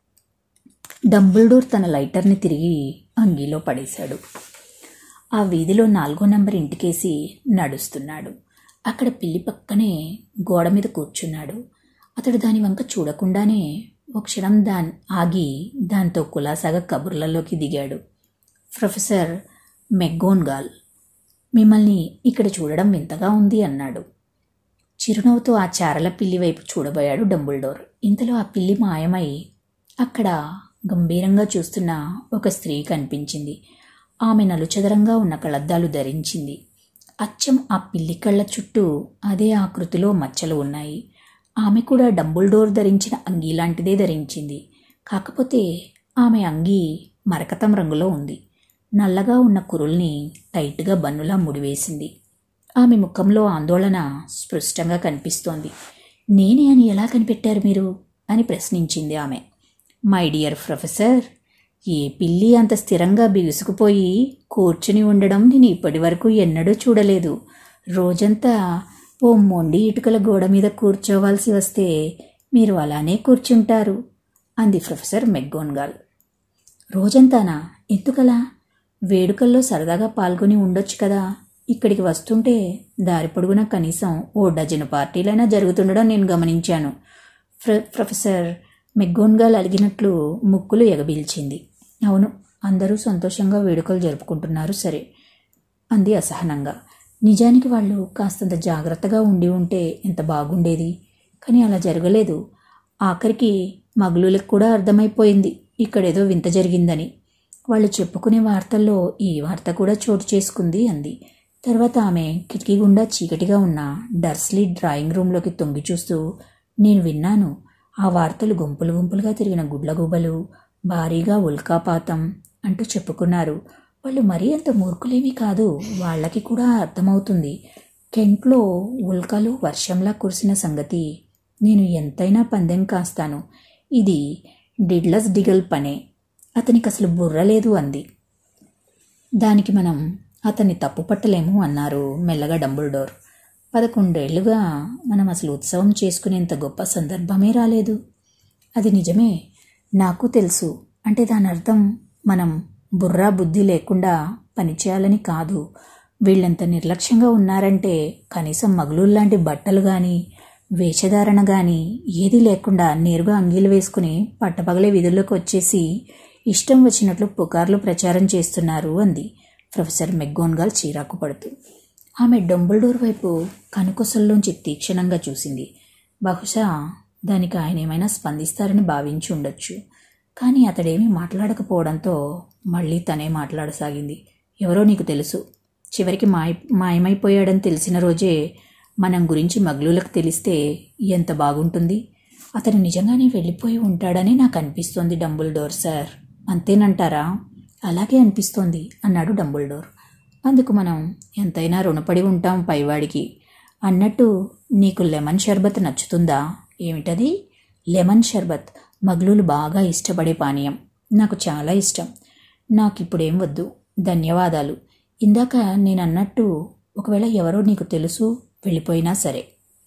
డంబుల్డోర్ తన లైటర్ని తిరిగి అంగీలో పడేశాడు ఆ వీధిలో నాలుగో నంబర్ ఇంటికేసి నడుస్తున్నాడు అక్కడ పిల్లి పక్కనే గోడ మీద కూర్చున్నాడు అతడు దాని వంక చూడకుండానే ఒక క్షణం దాన్ ఆగి దాంతో కులాసాగా కబుర్లలోకి దిగాడు ప్రొఫెసర్ మెగ్గోన్గాల్ మిమ్మల్ని ఇక్కడ చూడడం వింతగా ఉంది అన్నాడు చిరునవ్వుతో ఆ చారల పిల్లి వైపు చూడబోయాడు డంబుల్డోర్ ఇంతలో ఆ పిల్లి మాయమై అక్కడ గంభీరంగా చూస్తున్న ఒక స్త్రీ కనిపించింది ఆమె నలుచదరంగా ఉన్న కళద్దాలు ధరించింది అచ్చం ఆ పిల్లి కళ్ళ చుట్టూ అదే ఆకృతిలో మచ్చలు ఉన్నాయి ఆమె కూడా డంబుల్ డోర్ ధరించిన అంగీ లాంటిదే ధరించింది కాకపోతే ఆమె అంగీ మరకతం రంగులో ఉంది నల్లగా ఉన్న కురుల్ని టైట్గా బన్నులా ముడివేసింది ఆమె ముఖంలో ఆందోళన స్పష్టంగా కనిపిస్తోంది నేనే అని ఎలా కనిపెట్టారు మీరు అని ప్రశ్నించింది ఆమె మై డియర్ ప్రొఫెసర్ ఏ పిల్లి అంత స్థిరంగా బిగుసుకుపోయి కూర్చుని ఉండడం నేను ఇప్పటి వరకు ఎన్నడూ చూడలేదు రోజంతా ఓ మొండి ఇటుకల గోడ మీద కూర్చోవాల్సి వస్తే మీరు అలానే కూర్చుంటారు అంది ప్రొఫెసర్ మెగ్గోన్గాల్ రోజంతానా ఎందుకలా వేడుకల్లో సరదాగా పాల్గొని ఉండొచ్చు కదా ఇక్కడికి వస్తుంటే దారి పొడుగున కనీసం ఓ డజను పార్టీలైనా జరుగుతుండడం నేను గమనించాను ప్ర ప్రొఫెసర్ మెగ్గోన్గాల్ అలిగినట్లు ముక్కులు ఎగబీల్చింది అవును అందరూ సంతోషంగా వేడుకలు జరుపుకుంటున్నారు సరే అంది అసహనంగా నిజానికి వాళ్ళు కాస్తంత జాగ్రత్తగా ఉండి ఉంటే ఎంత బాగుండేది కానీ అలా జరగలేదు ఆఖరికి మగులులకు కూడా అర్థమైపోయింది ఇక్కడేదో వింత జరిగిందని వాళ్ళు చెప్పుకునే వార్తల్లో ఈ వార్త కూడా చోటు చేసుకుంది అంది తర్వాత ఆమె కిటికీ గుండా చీకటిగా ఉన్న డర్స్లీ డ్రాయింగ్ రూమ్లోకి తొంగి చూస్తూ నేను విన్నాను ఆ వార్తలు గుంపులు గుంపులుగా తిరిగిన గుడ్లగూబలు భారీగా ఉల్కాపాతం అంటూ చెప్పుకున్నారు వాళ్ళు మరీ అంత మూర్ఖులేమీ కాదు వాళ్ళకి కూడా అర్థమవుతుంది కెంట్లో ఉల్కలు వర్షంలా కురిసిన సంగతి నేను ఎంతైనా పందెం కాస్తాను ఇది డిడ్లస్ డిగల్ పనే అతనికి అసలు బుర్ర లేదు అంది దానికి మనం అతన్ని తప్పు పట్టలేము అన్నారు మెల్లగా డంబుల్డోర్ పదకొండేళ్లుగా మనం అసలు ఉత్సవం చేసుకునేంత గొప్ప సందర్భమే రాలేదు అది నిజమే నాకు తెలుసు అంటే దాని అర్థం మనం బుర్రా బుద్ధి లేకుండా పనిచేయాలని కాదు వీళ్ళంత నిర్లక్ష్యంగా ఉన్నారంటే కనీసం మగులుల్లాంటి బట్టలు కానీ వేషధారణ కానీ ఏదీ లేకుండా నేరుగా అంగీలు వేసుకుని పట్టపగలే విధుల్లోకి వచ్చేసి ఇష్టం వచ్చినట్లు పుకార్లు ప్రచారం చేస్తున్నారు అంది ప్రొఫెసర్ మెగ్గోన్గాల్ చీరాకు పడుతూ ఆమె డొంబుల్డోర్ వైపు కనుకొసల్లోంచి తీక్షణంగా చూసింది బహుశా దానికి ఆయన ఏమైనా స్పందిస్తారని భావించి ఉండొచ్చు కానీ అతడేమీ మాట్లాడకపోవడంతో మళ్ళీ తనే మాట్లాడసాగింది ఎవరో నీకు తెలుసు చివరికి మాయ మాయమైపోయాడని తెలిసిన రోజే మనం గురించి మగ్లులకు తెలిస్తే ఎంత బాగుంటుంది అతను నిజంగానే వెళ్ళిపోయి ఉంటాడని నాకు అనిపిస్తోంది డంబుల్డోర్ సార్ అంతేనంటారా అలాగే అనిపిస్తోంది అన్నాడు డంబుల్డోర్ అందుకు మనం ఎంతైనా రుణపడి ఉంటాం పైవాడికి అన్నట్టు నీకు లెమన్ షర్బత్ నచ్చుతుందా ఏమిటది లెమన్ షర్బత్ మగ్లులు బాగా ఇష్టపడే పానీయం నాకు చాలా ఇష్టం నాకు ఇప్పుడేం వద్దు ధన్యవాదాలు ఇందాక నేను అన్నట్టు ఒకవేళ ఎవరో నీకు తెలుసు వెళ్ళిపోయినా సరే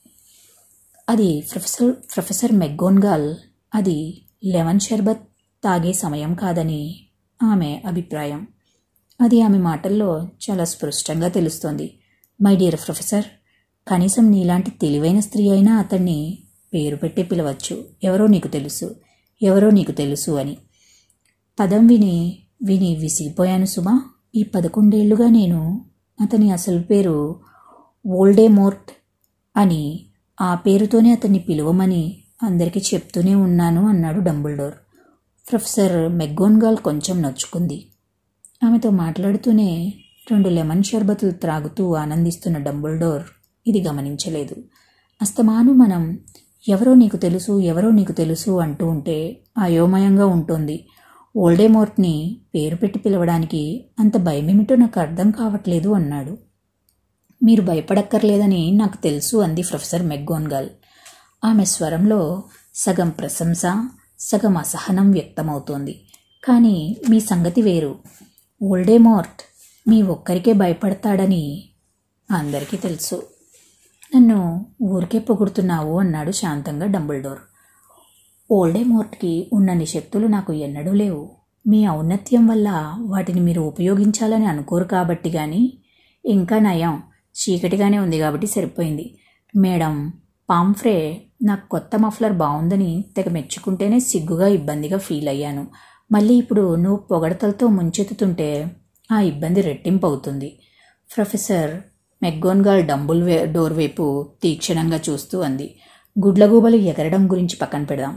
అది ప్రొఫెసర్ ప్రొఫెసర్ మెగ్గోన్గాల్ అది లెమన్ షర్బత్ తాగే సమయం కాదని ఆమె అభిప్రాయం అది ఆమె మాటల్లో చాలా స్పష్టంగా తెలుస్తోంది మై డియర్ ప్రొఫెసర్ కనీసం నీలాంటి తెలివైన స్త్రీ అయినా అతన్ని పేరు పెట్టి పిలవచ్చు ఎవరో నీకు తెలుసు ఎవరో నీకు తెలుసు అని పదం విని విని విసిగిపోయాను సుమా ఈ పదకొండేళ్లుగా నేను అతని అసలు పేరు ఓల్డేమోర్ట్ అని ఆ పేరుతోనే అతన్ని పిలువమని అందరికీ చెప్తూనే ఉన్నాను అన్నాడు డంబుల్డోర్ ప్రొఫెసర్ మెగ్గోన్గాల్ కొంచెం నొచ్చుకుంది ఆమెతో మాట్లాడుతూనే రెండు లెమన్ షర్బతులు త్రాగుతూ ఆనందిస్తున్న డంబుల్డోర్ ఇది గమనించలేదు అస్తమాను మనం ఎవరో నీకు తెలుసు ఎవరో నీకు తెలుసు అంటూ ఉంటే అయోమయంగా ఉంటుంది ఓల్డేమోర్ట్ని పేరు పెట్టి పిలవడానికి అంత భయమేమిటో నాకు అర్థం కావట్లేదు అన్నాడు మీరు భయపడక్కర్లేదని నాకు తెలుసు అంది ప్రొఫెసర్ మెగ్గోన్గాల్ ఆమె స్వరంలో సగం ప్రశంస సగం అసహనం వ్యక్తమవుతోంది కానీ మీ సంగతి వేరు ఓల్డేమోర్ట్ మీ ఒక్కరికే భయపడతాడని అందరికీ తెలుసు నన్ను ఊరికే పొగుడుతున్నావు అన్నాడు శాంతంగా డంబుల్డోర్ ఓల్డేమోర్ట్కి ఉన్నన్ని శక్తులు నాకు ఎన్నడూ లేవు మీ ఔన్నత్యం వల్ల వాటిని మీరు ఉపయోగించాలని అనుకోరు కాబట్టి కానీ ఇంకా నయం చీకటిగానే ఉంది కాబట్టి సరిపోయింది మేడం పాంఫ్రే నాకు కొత్త మఫ్లర్ బాగుందని తెగ మెచ్చుకుంటేనే సిగ్గుగా ఇబ్బందిగా ఫీల్ అయ్యాను మళ్ళీ ఇప్పుడు నువ్వు పొగడతలతో ముంచెత్తుతుంటే ఆ ఇబ్బంది రెట్టింపు అవుతుంది professor McGonagall Dumbledore వైపు తీక్షణంగా చూస్తూ అంది గుడ్లగూబలు ఎగరడం గురించి పక్కన పెడదాం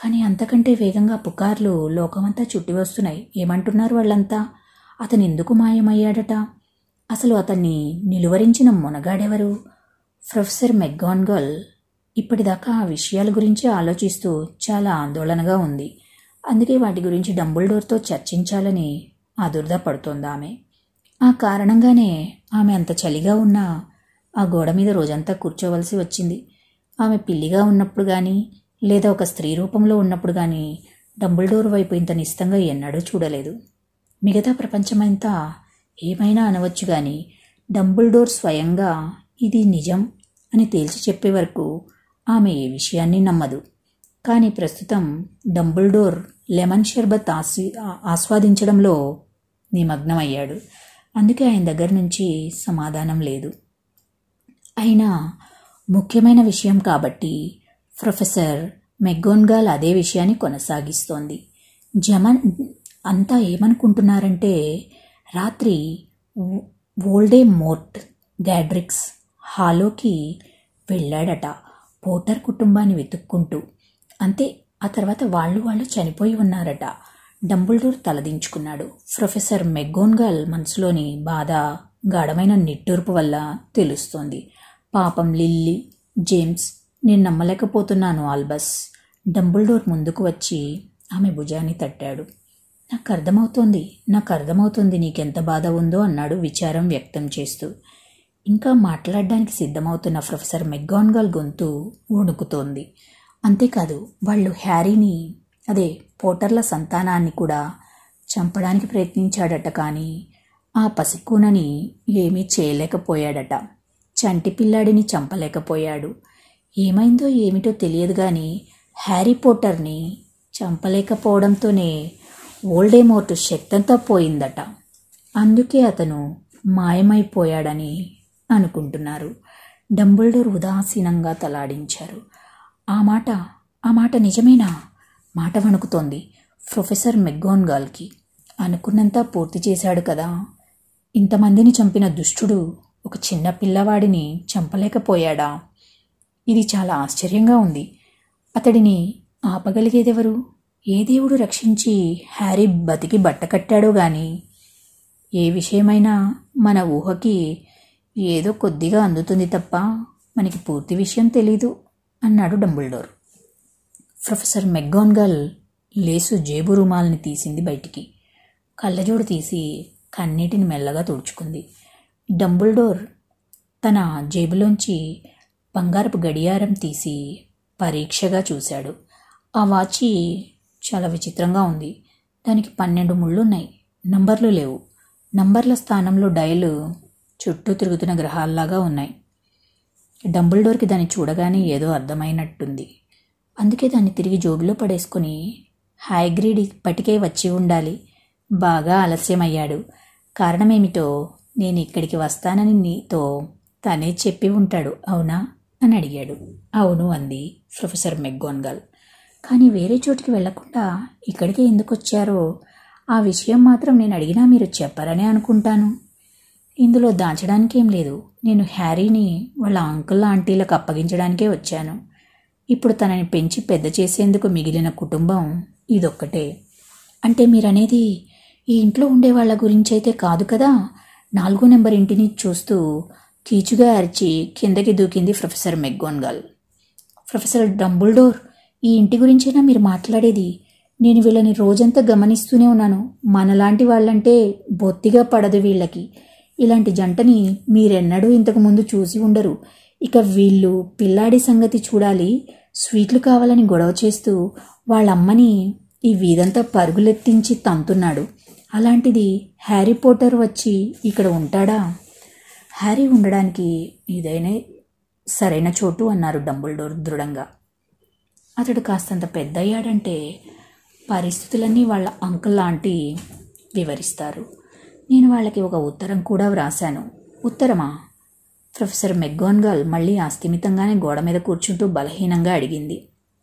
కానీ అంతకంటే వేగంగా పుకార్లు లోకమంతా చుట్టి వస్తున్నాయి ఏమంటున్నారు వాళ్ళంతా అతను ఎందుకు మాయమయ్యాడట అసలు అతన్ని నిలువరించిన మునగాడెవరు ప్రొఫెసర్ మెగ్గాన్గల్ ఇప్పటిదాకా ఆ విషయాల గురించి ఆలోచిస్తూ చాలా ఆందోళనగా ఉంది అందుకే వాటి గురించి డంబుల్డోర్తో చర్చించాలని ఆదుర్దా పడుతోంది ఆమె ఆ కారణంగానే ఆమె అంత చలిగా ఉన్న ఆ గోడ మీద రోజంతా కూర్చోవలసి వచ్చింది ఆమె పిల్లిగా ఉన్నప్పుడు కానీ లేదా ఒక స్త్రీ రూపంలో ఉన్నప్పుడు కానీ డంబుల్డోర్ వైపు ఇంత నిస్తంగా ఎన్నడూ చూడలేదు మిగతా ప్రపంచమంతా ఏమైనా అనవచ్చు కానీ డంబుల్డోర్ స్వయంగా ఇది నిజం అని తేల్చి చెప్పే వరకు ఆమె ఏ విషయాన్ని నమ్మదు కానీ ప్రస్తుతం డంబుల్డోర్ లెమన్ షర్బత్ ఆస్వి ఆస్వాదించడంలో నిమగ్నమయ్యాడు అందుకే ఆయన దగ్గర నుంచి సమాధానం లేదు అయినా ముఖ్యమైన విషయం కాబట్టి ప్రొఫెసర్ మెగ్గోన్గాల్ అదే విషయాన్ని కొనసాగిస్తోంది జమన్ అంతా ఏమనుకుంటున్నారంటే రాత్రి ఓల్డే మోర్ట్ గ్యాడ్రిక్స్ హాలోకి వెళ్ళాడట పోటర్ కుటుంబాన్ని వెతుక్కుంటూ అంతే ఆ తర్వాత వాళ్ళు వాళ్ళు చనిపోయి ఉన్నారట డంబుల్డోర్ తలదించుకున్నాడు ప్రొఫెసర్ మెగ్గోన్గాల్ మనసులోని బాధ గాఢమైన నిట్టూర్పు వల్ల తెలుస్తోంది పాపం లిల్లీ జేమ్స్ నేను నమ్మలేకపోతున్నాను ఆల్బస్ డంబుల్డోర్ ముందుకు వచ్చి ఆమె భుజాన్ని తట్టాడు నాకు అర్థమవుతోంది నాకు అర్థమవుతుంది నీకెంత బాధ ఉందో అన్నాడు విచారం వ్యక్తం చేస్తూ ఇంకా మాట్లాడడానికి సిద్ధమవుతున్న ప్రొఫెసర్ మెగ్గాన్గాల్ గొంతు వణుకుతోంది అంతేకాదు వాళ్ళు హ్యారీని అదే పోటర్ల సంతానాన్ని కూడా చంపడానికి ప్రయత్నించాడట కానీ ఆ పసికూనని ఏమీ చేయలేకపోయాడట చంటి పిల్లాడిని చంపలేకపోయాడు ఏమైందో ఏమిటో తెలియదు కానీ హ్యారీ పోటర్ని చంపలేకపోవడంతోనే ఓల్డేమోర్ట్ శక్తంతా పోయిందట అందుకే అతను మాయమైపోయాడని అనుకుంటున్నారు డంబుల్డోర్ ఉదాసీనంగా తలాడించారు ఆ మాట ఆ మాట నిజమేనా మాట వణుకుతోంది ప్రొఫెసర్ మెగ్గోన్గాల్కి అనుకున్నంత పూర్తి చేశాడు కదా ఇంతమందిని చంపిన దుష్టుడు ఒక చిన్న పిల్లవాడిని చంపలేకపోయాడా ఇది చాలా ఆశ్చర్యంగా ఉంది అతడిని ఆపగలిగేదెవరు ఏ దేవుడు రక్షించి హ్యారీ బతికి బట్ట కట్టాడో గాని ఏ విషయమైనా మన ఊహకి ఏదో కొద్దిగా అందుతుంది తప్ప మనకి పూర్తి విషయం తెలీదు అన్నాడు డంబుల్డోర్ ప్రొఫెసర్ మెగ్గోన్గల్ లేసు జేబు రుమాల్ని తీసింది బయటికి కళ్ళజోడు తీసి కన్నీటిని మెల్లగా తుడుచుకుంది డంబుల్డోర్ తన జేబులోంచి బంగారపు గడియారం తీసి పరీక్షగా చూశాడు ఆ వాచి చాలా విచిత్రంగా ఉంది దానికి పన్నెండు ముళ్ళున్నాయి నంబర్లు లేవు నంబర్ల స్థానంలో డయలు చుట్టూ తిరుగుతున్న గ్రహాల్లాగా ఉన్నాయి డంబుల్డోర్కి దాన్ని చూడగానే ఏదో అర్థమైనట్టుంది అందుకే దాన్ని తిరిగి జోబులో పడేసుకుని హైగ్రీడ్ ఇప్పటికే వచ్చి ఉండాలి బాగా ఆలస్యమయ్యాడు కారణమేమిటో నేను ఇక్కడికి వస్తానని నీతో తనే చెప్పి ఉంటాడు అవునా అని అడిగాడు అవును అంది ప్రొఫెసర్ మెగ్గోన్గల్ కానీ వేరే చోటికి వెళ్లకుండా ఇక్కడికే ఎందుకు వచ్చారో ఆ విషయం మాత్రం నేను అడిగినా మీరు చెప్పరనే అనుకుంటాను ఇందులో దాచడానికి ఏం లేదు నేను హ్యారీని వాళ్ళ అంకుల్ ఆంటీలకు అప్పగించడానికే వచ్చాను ఇప్పుడు తనని పెంచి పెద్ద చేసేందుకు మిగిలిన కుటుంబం ఇదొక్కటే అంటే మీరనేది ఈ ఇంట్లో ఉండే వాళ్ళ గురించి అయితే కాదు కదా నాలుగో నెంబర్ ఇంటిని చూస్తూ కీచుగా అరిచి కిందకి దూకింది ప్రొఫెసర్ మెగ్గోన్గల్ ప్రొఫెసర్ డంబుల్డోర్ ఈ ఇంటి గురించైనా మీరు మాట్లాడేది నేను వీళ్ళని రోజంతా గమనిస్తూనే ఉన్నాను మనలాంటి వాళ్ళంటే బొత్తిగా పడదు వీళ్ళకి ఇలాంటి జంటని మీరెన్నడూ ఇంతకు ముందు చూసి ఉండరు ఇక వీళ్ళు పిల్లాడి సంగతి చూడాలి స్వీట్లు కావాలని గొడవ చేస్తూ వాళ్ళ అమ్మని ఈ వీధంతా పరుగులెత్తించి తంతున్నాడు అలాంటిది హ్యారీ పోటర్ వచ్చి ఇక్కడ ఉంటాడా హ్యారీ ఉండడానికి ఇదైనా సరైన చోటు అన్నారు డంబుల్డోర్ దృఢంగా అతడు కాస్తంత పెద్దయ్యాడంటే పరిస్థితులన్నీ వాళ్ళ అంకుల్ లాంటి వివరిస్తారు నేను వాళ్ళకి ఒక ఉత్తరం కూడా వ్రాశాను ఉత్తరమా ప్రొఫెసర్ మెగ్గోన్గల్ మళ్ళీ అస్థిమితంగానే గోడ మీద కూర్చుంటూ బలహీనంగా అడిగింది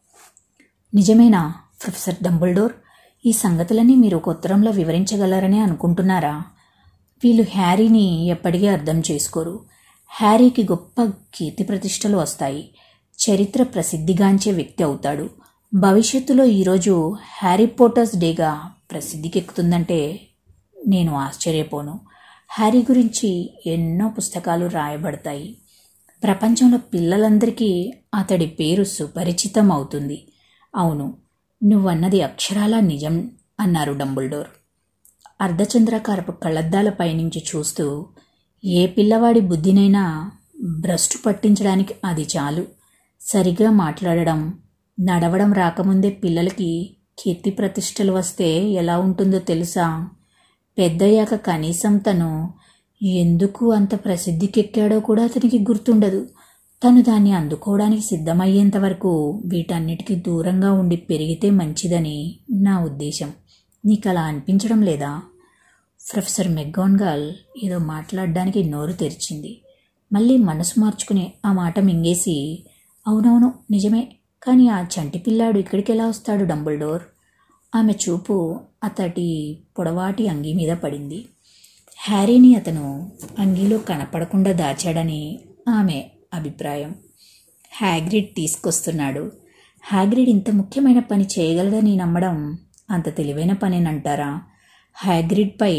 నిజమేనా ప్రొఫెసర్ డంబుల్డోర్ ఈ సంగతులన్నీ మీరు ఒక ఉత్తరంలో వివరించగలరని అనుకుంటున్నారా వీళ్ళు హ్యారీని ఎప్పటికీ అర్థం చేసుకోరు హ్యారీకి గొప్ప కీర్తి ప్రతిష్టలు వస్తాయి చరిత్ర ప్రసిద్ధిగాంచే వ్యక్తి అవుతాడు భవిష్యత్తులో ఈరోజు హ్యారీ పోటర్స్ డేగా ప్రసిద్ధికెక్కుతుందంటే నేను ఆశ్చర్యపోను హ్యారీ గురించి ఎన్నో పుస్తకాలు రాయబడతాయి ప్రపంచంలో పిల్లలందరికీ అతడి పేరు సుపరిచితం అవుతుంది అవును నువ్వన్నది అక్షరాలా నిజం అన్నారు డంబుల్డోర్ అర్ధచంద్రాకారపు కళ్ళద్దాల పైనుంచి చూస్తూ ఏ పిల్లవాడి బుద్ధినైనా భ్రష్టు పట్టించడానికి అది చాలు సరిగా మాట్లాడడం నడవడం రాకముందే పిల్లలకి కీర్తి ప్రతిష్టలు వస్తే ఎలా ఉంటుందో తెలుసా పెద్దయ్యాక కనీసం తను ఎందుకు అంత ప్రసిద్ధికెక్కాడో కూడా అతనికి గుర్తుండదు తను దాన్ని అందుకోవడానికి సిద్ధమయ్యేంత వరకు వీటన్నిటికీ దూరంగా ఉండి పెరిగితే మంచిదని నా ఉద్దేశం నీకు అలా అనిపించడం లేదా ప్రొఫెసర్ మెగ్గాన్గాల్ ఏదో మాట్లాడడానికి నోరు తెరిచింది మళ్ళీ మనసు మార్చుకుని ఆ మాట మింగేసి అవునవును నిజమే కానీ ఆ చంటి పిల్లాడు ఇక్కడికి ఎలా వస్తాడు డంబుల్డోర్ ఆమె చూపు అతడి పొడవాటి అంగీ మీద పడింది హ్యారీని అతను అంగీలో కనపడకుండా దాచాడని ఆమె అభిప్రాయం హ్యాగ్రిడ్ తీసుకొస్తున్నాడు హ్యాగ్రిడ్ ఇంత ముఖ్యమైన పని చేయగలదని నమ్మడం అంత తెలివైన పనేనంటారా హ్యాగ్రిడ్పై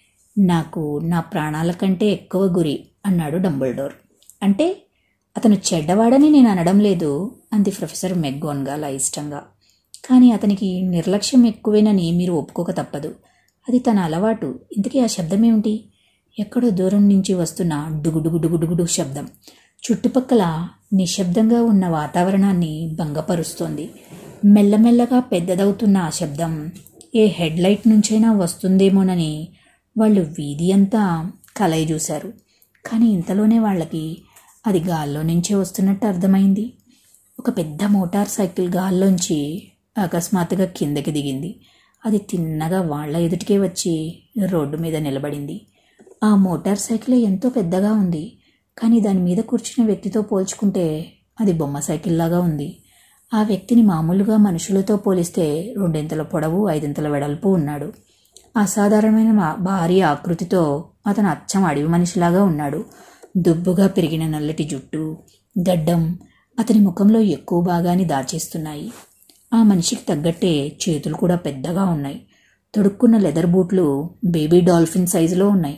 నాకు నా ప్రాణాల కంటే ఎక్కువ గురి అన్నాడు డంబుల్డోర్ అంటే అతను చెడ్డవాడని నేను అనడం లేదు అంది ప్రొఫెసర్ మెగ్గోన్గాల ఇష్టంగా కానీ అతనికి నిర్లక్ష్యం ఎక్కువేనని మీరు ఒప్పుకోక తప్పదు అది తన అలవాటు ఇంతకీ ఆ శబ్దం ఏమిటి ఎక్కడో దూరం నుంచి వస్తున్న డుగుడుగుడుగుడుగుడు శబ్దం చుట్టుపక్కల నిశ్శబ్దంగా ఉన్న వాతావరణాన్ని భంగపరుస్తోంది మెల్లమెల్లగా పెద్దదవుతున్న ఆ శబ్దం ఏ హెడ్లైట్ నుంచైనా వస్తుందేమోనని వాళ్ళు వీధి అంతా కలయి చూశారు కానీ ఇంతలోనే వాళ్ళకి అది గాల్లో నుంచే వస్తున్నట్టు అర్థమైంది ఒక పెద్ద మోటార్ సైకిల్ గాల్లోంచి అకస్మాత్తుగా కిందకి దిగింది అది తిన్నగా వాళ్ళ ఎదుటికే వచ్చి రోడ్డు మీద నిలబడింది ఆ మోటార్ సైకిల్ ఎంతో పెద్దగా ఉంది కానీ దాని మీద కూర్చున్న వ్యక్తితో పోల్చుకుంటే అది బొమ్మ సైకిల్లాగా ఉంది ఆ వ్యక్తిని మామూలుగా మనుషులతో పోలిస్తే రెండింతల పొడవు ఐదింతల వెడల్పు ఉన్నాడు అసాధారణమైన మా- భారీ ఆకృతితో అతను అచ్చం అడవి మనిషిలాగా ఉన్నాడు దుబ్బుగా పెరిగిన నల్లటి జుట్టు గడ్డం అతని ముఖంలో ఎక్కువ భాగాన్ని దాచేస్తున్నాయి ఆ మనిషికి తగ్గట్టే చేతులు కూడా పెద్దగా ఉన్నాయి తొడుక్కున్న లెదర్ బూట్లు బేబీ డాల్ఫిన్ సైజులో ఉన్నాయి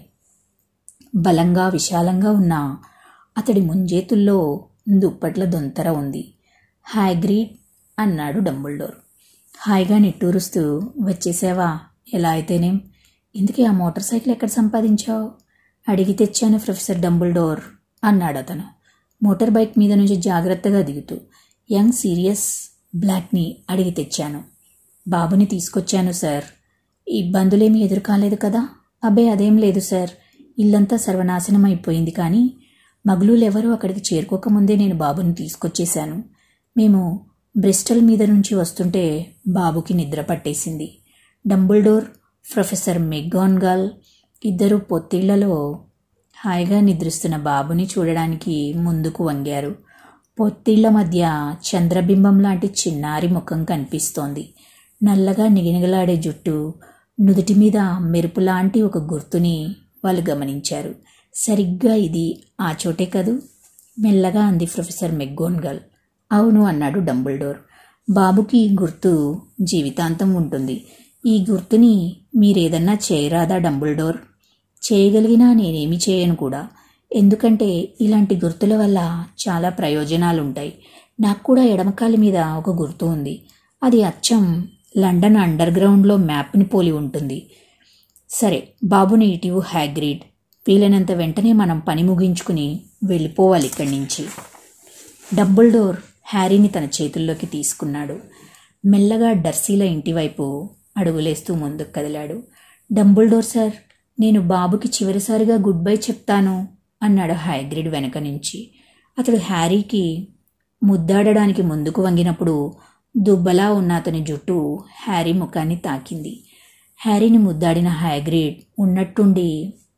బలంగా విశాలంగా ఉన్న అతడి ముంజేతుల్లో దుప్పట్ల దొంతర ఉంది హ్యాగ్రీడ్ అన్నాడు డంబుల్డోర్ హాయిగా నిట్టూరుస్తూ వచ్చేసావా ఎలా అయితేనేం ఇందుకే ఆ మోటార్ సైకిల్ ఎక్కడ సంపాదించావు అడిగి తెచ్చాను ప్రొఫెసర్ డంబుల్డోర్ అన్నాడు అతను మోటార్ బైక్ మీద నుంచి జాగ్రత్తగా దిగుతూ యంగ్ సీరియస్ బ్లాక్ని అడిగి తెచ్చాను బాబుని తీసుకొచ్చాను సార్ ఇబ్బందులేమీ ఎదురు కాలేదు కదా అబ్బే అదేం లేదు సార్ ఇల్లంతా సర్వనాశనం అయిపోయింది కానీ మగులులెవరూ అక్కడికి చేరుకోకముందే నేను బాబుని తీసుకొచ్చేశాను మేము బ్రిస్టల్ మీద నుంచి వస్తుంటే బాబుకి నిద్ర పట్టేసింది డంబుల్డోర్ ప్రొఫెసర్ మెగ్గాన్గాల్ ఇద్దరు పొత్తిళ్లలో హాయిగా నిద్రిస్తున్న బాబుని చూడడానికి ముందుకు వంగారు పొత్తిళ్ల మధ్య చంద్రబింబం లాంటి చిన్నారి ముఖం కనిపిస్తోంది నల్లగా నిగనిగలాడే జుట్టు నుదుటి మీద మెరుపు లాంటి ఒక గుర్తుని వాళ్ళు గమనించారు సరిగ్గా ఇది ఆ చోటే కదూ మెల్లగా అంది ప్రొఫెసర్ మెగ్గోన్గల్ అవును అన్నాడు డంబుల్డోర్ బాబుకి ఈ గుర్తు జీవితాంతం ఉంటుంది ఈ గుర్తుని మీరేదన్నా చేయరాదా డంబుల్డోర్ చేయగలిగినా నేనేమి చేయను కూడా ఎందుకంటే ఇలాంటి గుర్తుల వల్ల చాలా ప్రయోజనాలుంటాయి నాకు కూడా ఎడమకాలి మీద ఒక గుర్తు ఉంది అది అచ్చం లండన్ అండర్ గ్రౌండ్లో మ్యాప్ని పోలి ఉంటుంది సరే బాబుని ఇటీవు హ్యాగ్రీడ్ వీలైనంత వెంటనే మనం పని ముగించుకుని వెళ్ళిపోవాలి ఇక్కడి నుంచి డబ్బుల్డోర్ హ్యారీని తన చేతుల్లోకి తీసుకున్నాడు మెల్లగా డర్సీల ఇంటివైపు అడుగులేస్తూ ముందుకు కదిలాడు డంబుల్డోర్ సార్ నేను బాబుకి చివరిసారిగా గుడ్ బై చెప్తాను అన్నాడు హైగ్రిడ్ వెనక నుంచి అతడు హ్యారీకి ముద్దాడడానికి ముందుకు వంగినప్పుడు దుబ్బలా ఉన్న అతని జుట్టు హ్యారీ ముఖాన్ని తాకింది హ్యారీని ముద్దాడిన హ్యాగ్రిడ్ ఉన్నట్టుండి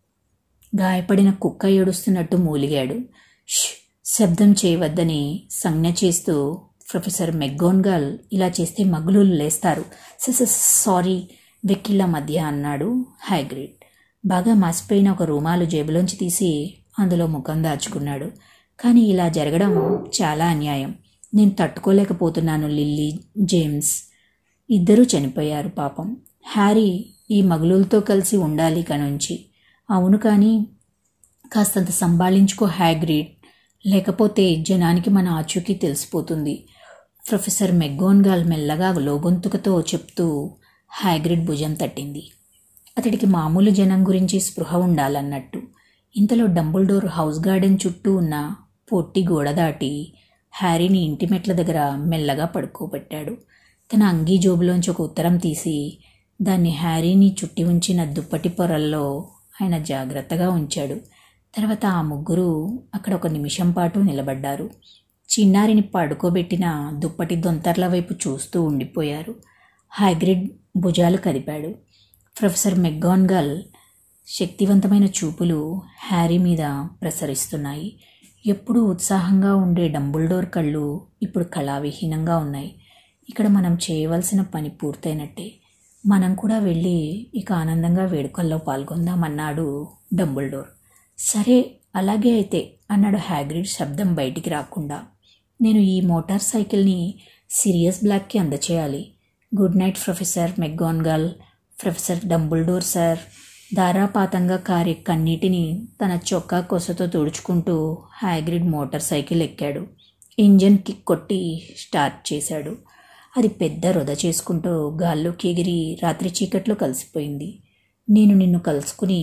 గాయపడిన కుక్క ఏడుస్తున్నట్టు మూలిగాడు ష్ శబ్దం చేయవద్దని సంజ్ఞ చేస్తూ ప్రొఫెసర్ మెగ్గోన్గాల్ ఇలా చేస్తే మగ్గులు లేస్తారు "స- స- సారీ వెక్కిళ్ళ మధ్య అన్నాడు హైగ్రిడ్ బాగా మాసిపోయిన ఒక రూమాలు జేబులోంచి తీసి అందులో ముఖం దాచుకున్నాడు కానీ ఇలా జరగడం చాలా అన్యాయం నేను తట్టుకోలేకపోతున్నాను లిల్లీ జేమ్స్ ఇద్దరూ చనిపోయారు పాపం హ్యారీ ఈ మగులులతో కలిసి ఉండాలి ఇక నుంచి అవును కానీ కాస్తంత సంభాళించుకో హ్యాగ్రీడ్ లేకపోతే జనానికి మన ఆచూకీ తెలిసిపోతుంది ప్రొఫెసర్ మెగ్గోన్గాల్ మెల్లగా లోగొంతుకతో చెప్తూ హ్యాగ్రిడ్ భుజం తట్టింది అతడికి మామూలు జనం గురించి స్పృహ ఉండాలన్నట్టు ఇంతలో డంబుల్డోర్ హౌస్ గార్డెన్ చుట్టూ ఉన్న పొట్టి గోడ దాటి హ్యారీని ఇంటి మెట్ల దగ్గర మెల్లగా పడుకోబెట్టాడు తన అంగీ జోబులోంచి ఒక ఉత్తరం తీసి దాన్ని హ్యారీని చుట్టి ఉంచిన దుప్పటి పొరల్లో ఆయన జాగ్రత్తగా ఉంచాడు తర్వాత ఆ ముగ్గురు అక్కడ ఒక నిమిషం పాటు నిలబడ్డారు చిన్నారిని పడుకోబెట్టిన దుప్పటి దొంతర్ల వైపు చూస్తూ ఉండిపోయారు హైగ్రిడ్ భుజాలు కదిపాడు ప్రొఫెసర్ మెగ్గాన్గల్ శక్తివంతమైన చూపులు హ్యారీ మీద ప్రసరిస్తున్నాయి ఎప్పుడూ ఉత్సాహంగా ఉండే డంబుల్డోర్ కళ్ళు ఇప్పుడు కళావిహీనంగా ఉన్నాయి ఇక్కడ మనం చేయవలసిన పని పూర్తయినట్టే మనం కూడా వెళ్ళి ఇక ఆనందంగా వేడుకల్లో పాల్గొందామన్నాడు డంబుల్డోర్ సరే అలాగే అయితే అన్నాడు హ్యాగ్రిడ్ శబ్దం బయటికి రాకుండా నేను ఈ మోటార్ సైకిల్ని సిరియస్ బ్లాక్కి అందచేయాలి good night professor McGonagall professor Dumbledore sir ధారాపాతంగా కారే కన్నీటిని తన చొక్కా కొసతో తుడుచుకుంటూ హ్యాగ్రిడ్ మోటార్ సైకిల్ ఎక్కాడు ఇంజన్ కిక్ కొట్టి స్టార్ట్ చేశాడు అది పెద్ద రొద చేసుకుంటూ గాల్లోకి ఎగిరి రాత్రి చీకట్లో కలిసిపోయింది నేను నిన్ను కలుసుకుని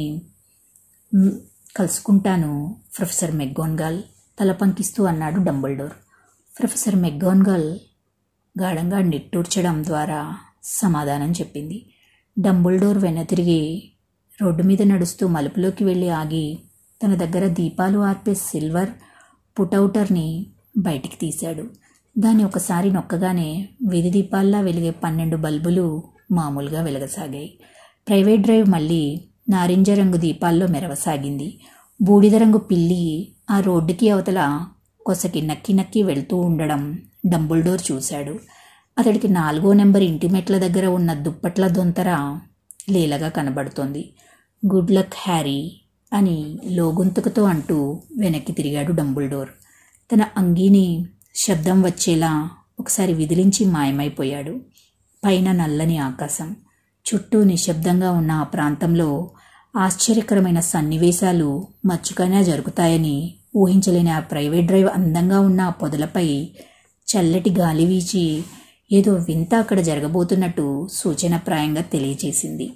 మ్, కలుసుకుంటాను ప్రొఫెసర్ మెగ్గోన్గాల్ తల పంకిస్తూ అన్నాడు డంబుల్డోర్ ప్రొఫెసర్ మెగ్గోన్గాల్ గాఢంగా నిట్టూర్చడం ద్వారా సమాధానం చెప్పింది డంబుల్డోర్ వెనతిరిగి రోడ్డు మీద నడుస్తూ మలుపులోకి వెళ్ళి ఆగి తన దగ్గర దీపాలు ఆర్పే సిల్వర్ పుటౌటర్ని బయటికి తీశాడు దాన్ని ఒకసారి నొక్కగానే వీధి దీపాల్లా వెలిగే పన్నెండు బల్బులు మామూలుగా వెలగసాగాయి ప్రైవేట్ డ్రైవ్ మళ్ళీ నారింజ రంగు దీపాల్లో మెరవసాగింది బూడిద రంగు పిల్లి ఆ రోడ్డుకి అవతల కొసకి నక్కి నక్కి వెళ్తూ ఉండడం డంబుల్డోర్ చూశాడు అతడికి నాలుగో నెంబర్ ఇంటి మెట్ల దగ్గర ఉన్న దుప్పట్ల దొంతర లీలగా కనబడుతోంది గుడ్ లక్ హ్యారీ అని లోగొంతుకతో అంటూ వెనక్కి తిరిగాడు డంబుల్డోర్ తన అంగీని శబ్దం వచ్చేలా ఒకసారి విదిలించి మాయమైపోయాడు పైన నల్లని ఆకాశం చుట్టూ నిశ్శబ్దంగా ఉన్న ఆ ప్రాంతంలో ఆశ్చర్యకరమైన సన్నివేశాలు మచ్చుకనే జరుగుతాయని ఊహించలేని ఆ ప్రైవేట్ డ్రైవ్ అందంగా ఉన్న ఆ పొదలపై చల్లటి గాలి వీచి ఏదో వింత అక్కడ జరగబోతున్నట్టు సూచనప్రాయంగా తెలియజేసింది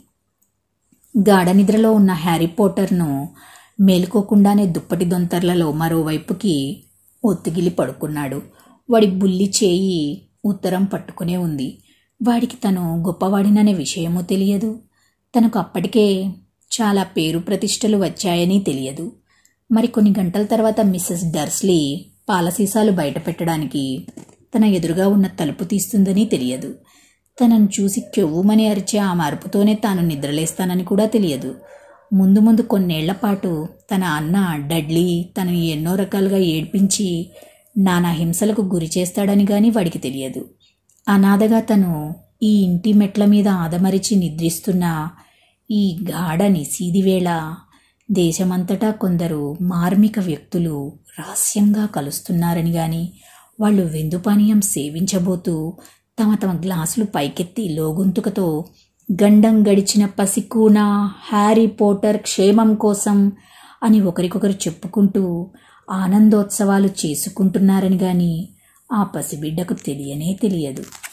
గాఢ నిద్రలో ఉన్న హ్యారీ పోటర్ను మేలుకోకుండానే దుప్పటి దొంతర్లలో మరోవైపుకి ఒత్తిగిలి పడుకున్నాడు వాడి బుల్లి చేయి ఉత్తరం పట్టుకునే ఉంది వాడికి తను గొప్పవాడిననే విషయమూ తెలియదు తనకు అప్పటికే చాలా పేరు ప్రతిష్టలు వచ్చాయని తెలియదు మరి కొన్ని గంటల తర్వాత మిస్సెస్ డర్స్లీ పాలసీసాలు బయట పెట్టడానికి తన ఎదురుగా ఉన్న తలుపు తీస్తుందని తెలియదు తనను చూసి కెవ్వుమని అరిచే ఆ మార్పుతోనే తాను నిద్రలేస్తానని కూడా తెలియదు ముందు ముందు కొన్నేళ్ల పాటు తన అన్న డడ్లీ తనని ఎన్నో రకాలుగా ఏడ్పించి నానా హింసలకు గురి చేస్తాడని గాని వాడికి తెలియదు అనాథగా తను ఈ ఇంటి మెట్ల మీద ఆదమరిచి నిద్రిస్తున్న ఈ గాఢ నిసీది వేళ దేశమంతటా కొందరు మార్మిక వ్యక్తులు రహస్యంగా కలుస్తున్నారని గాని వాళ్ళు విందుపానీయం సేవించబోతూ తమ తమ గ్లాసులు పైకెత్తి లోగొంతుకతో గండం గడిచిన పసికూన హ్యారీ పోటర్ క్షేమం కోసం అని ఒకరికొకరు చెప్పుకుంటూ ఆనందోత్సవాలు చేసుకుంటున్నారని గాని ఆ పసిబిడ్డకు తెలియనే తెలియదు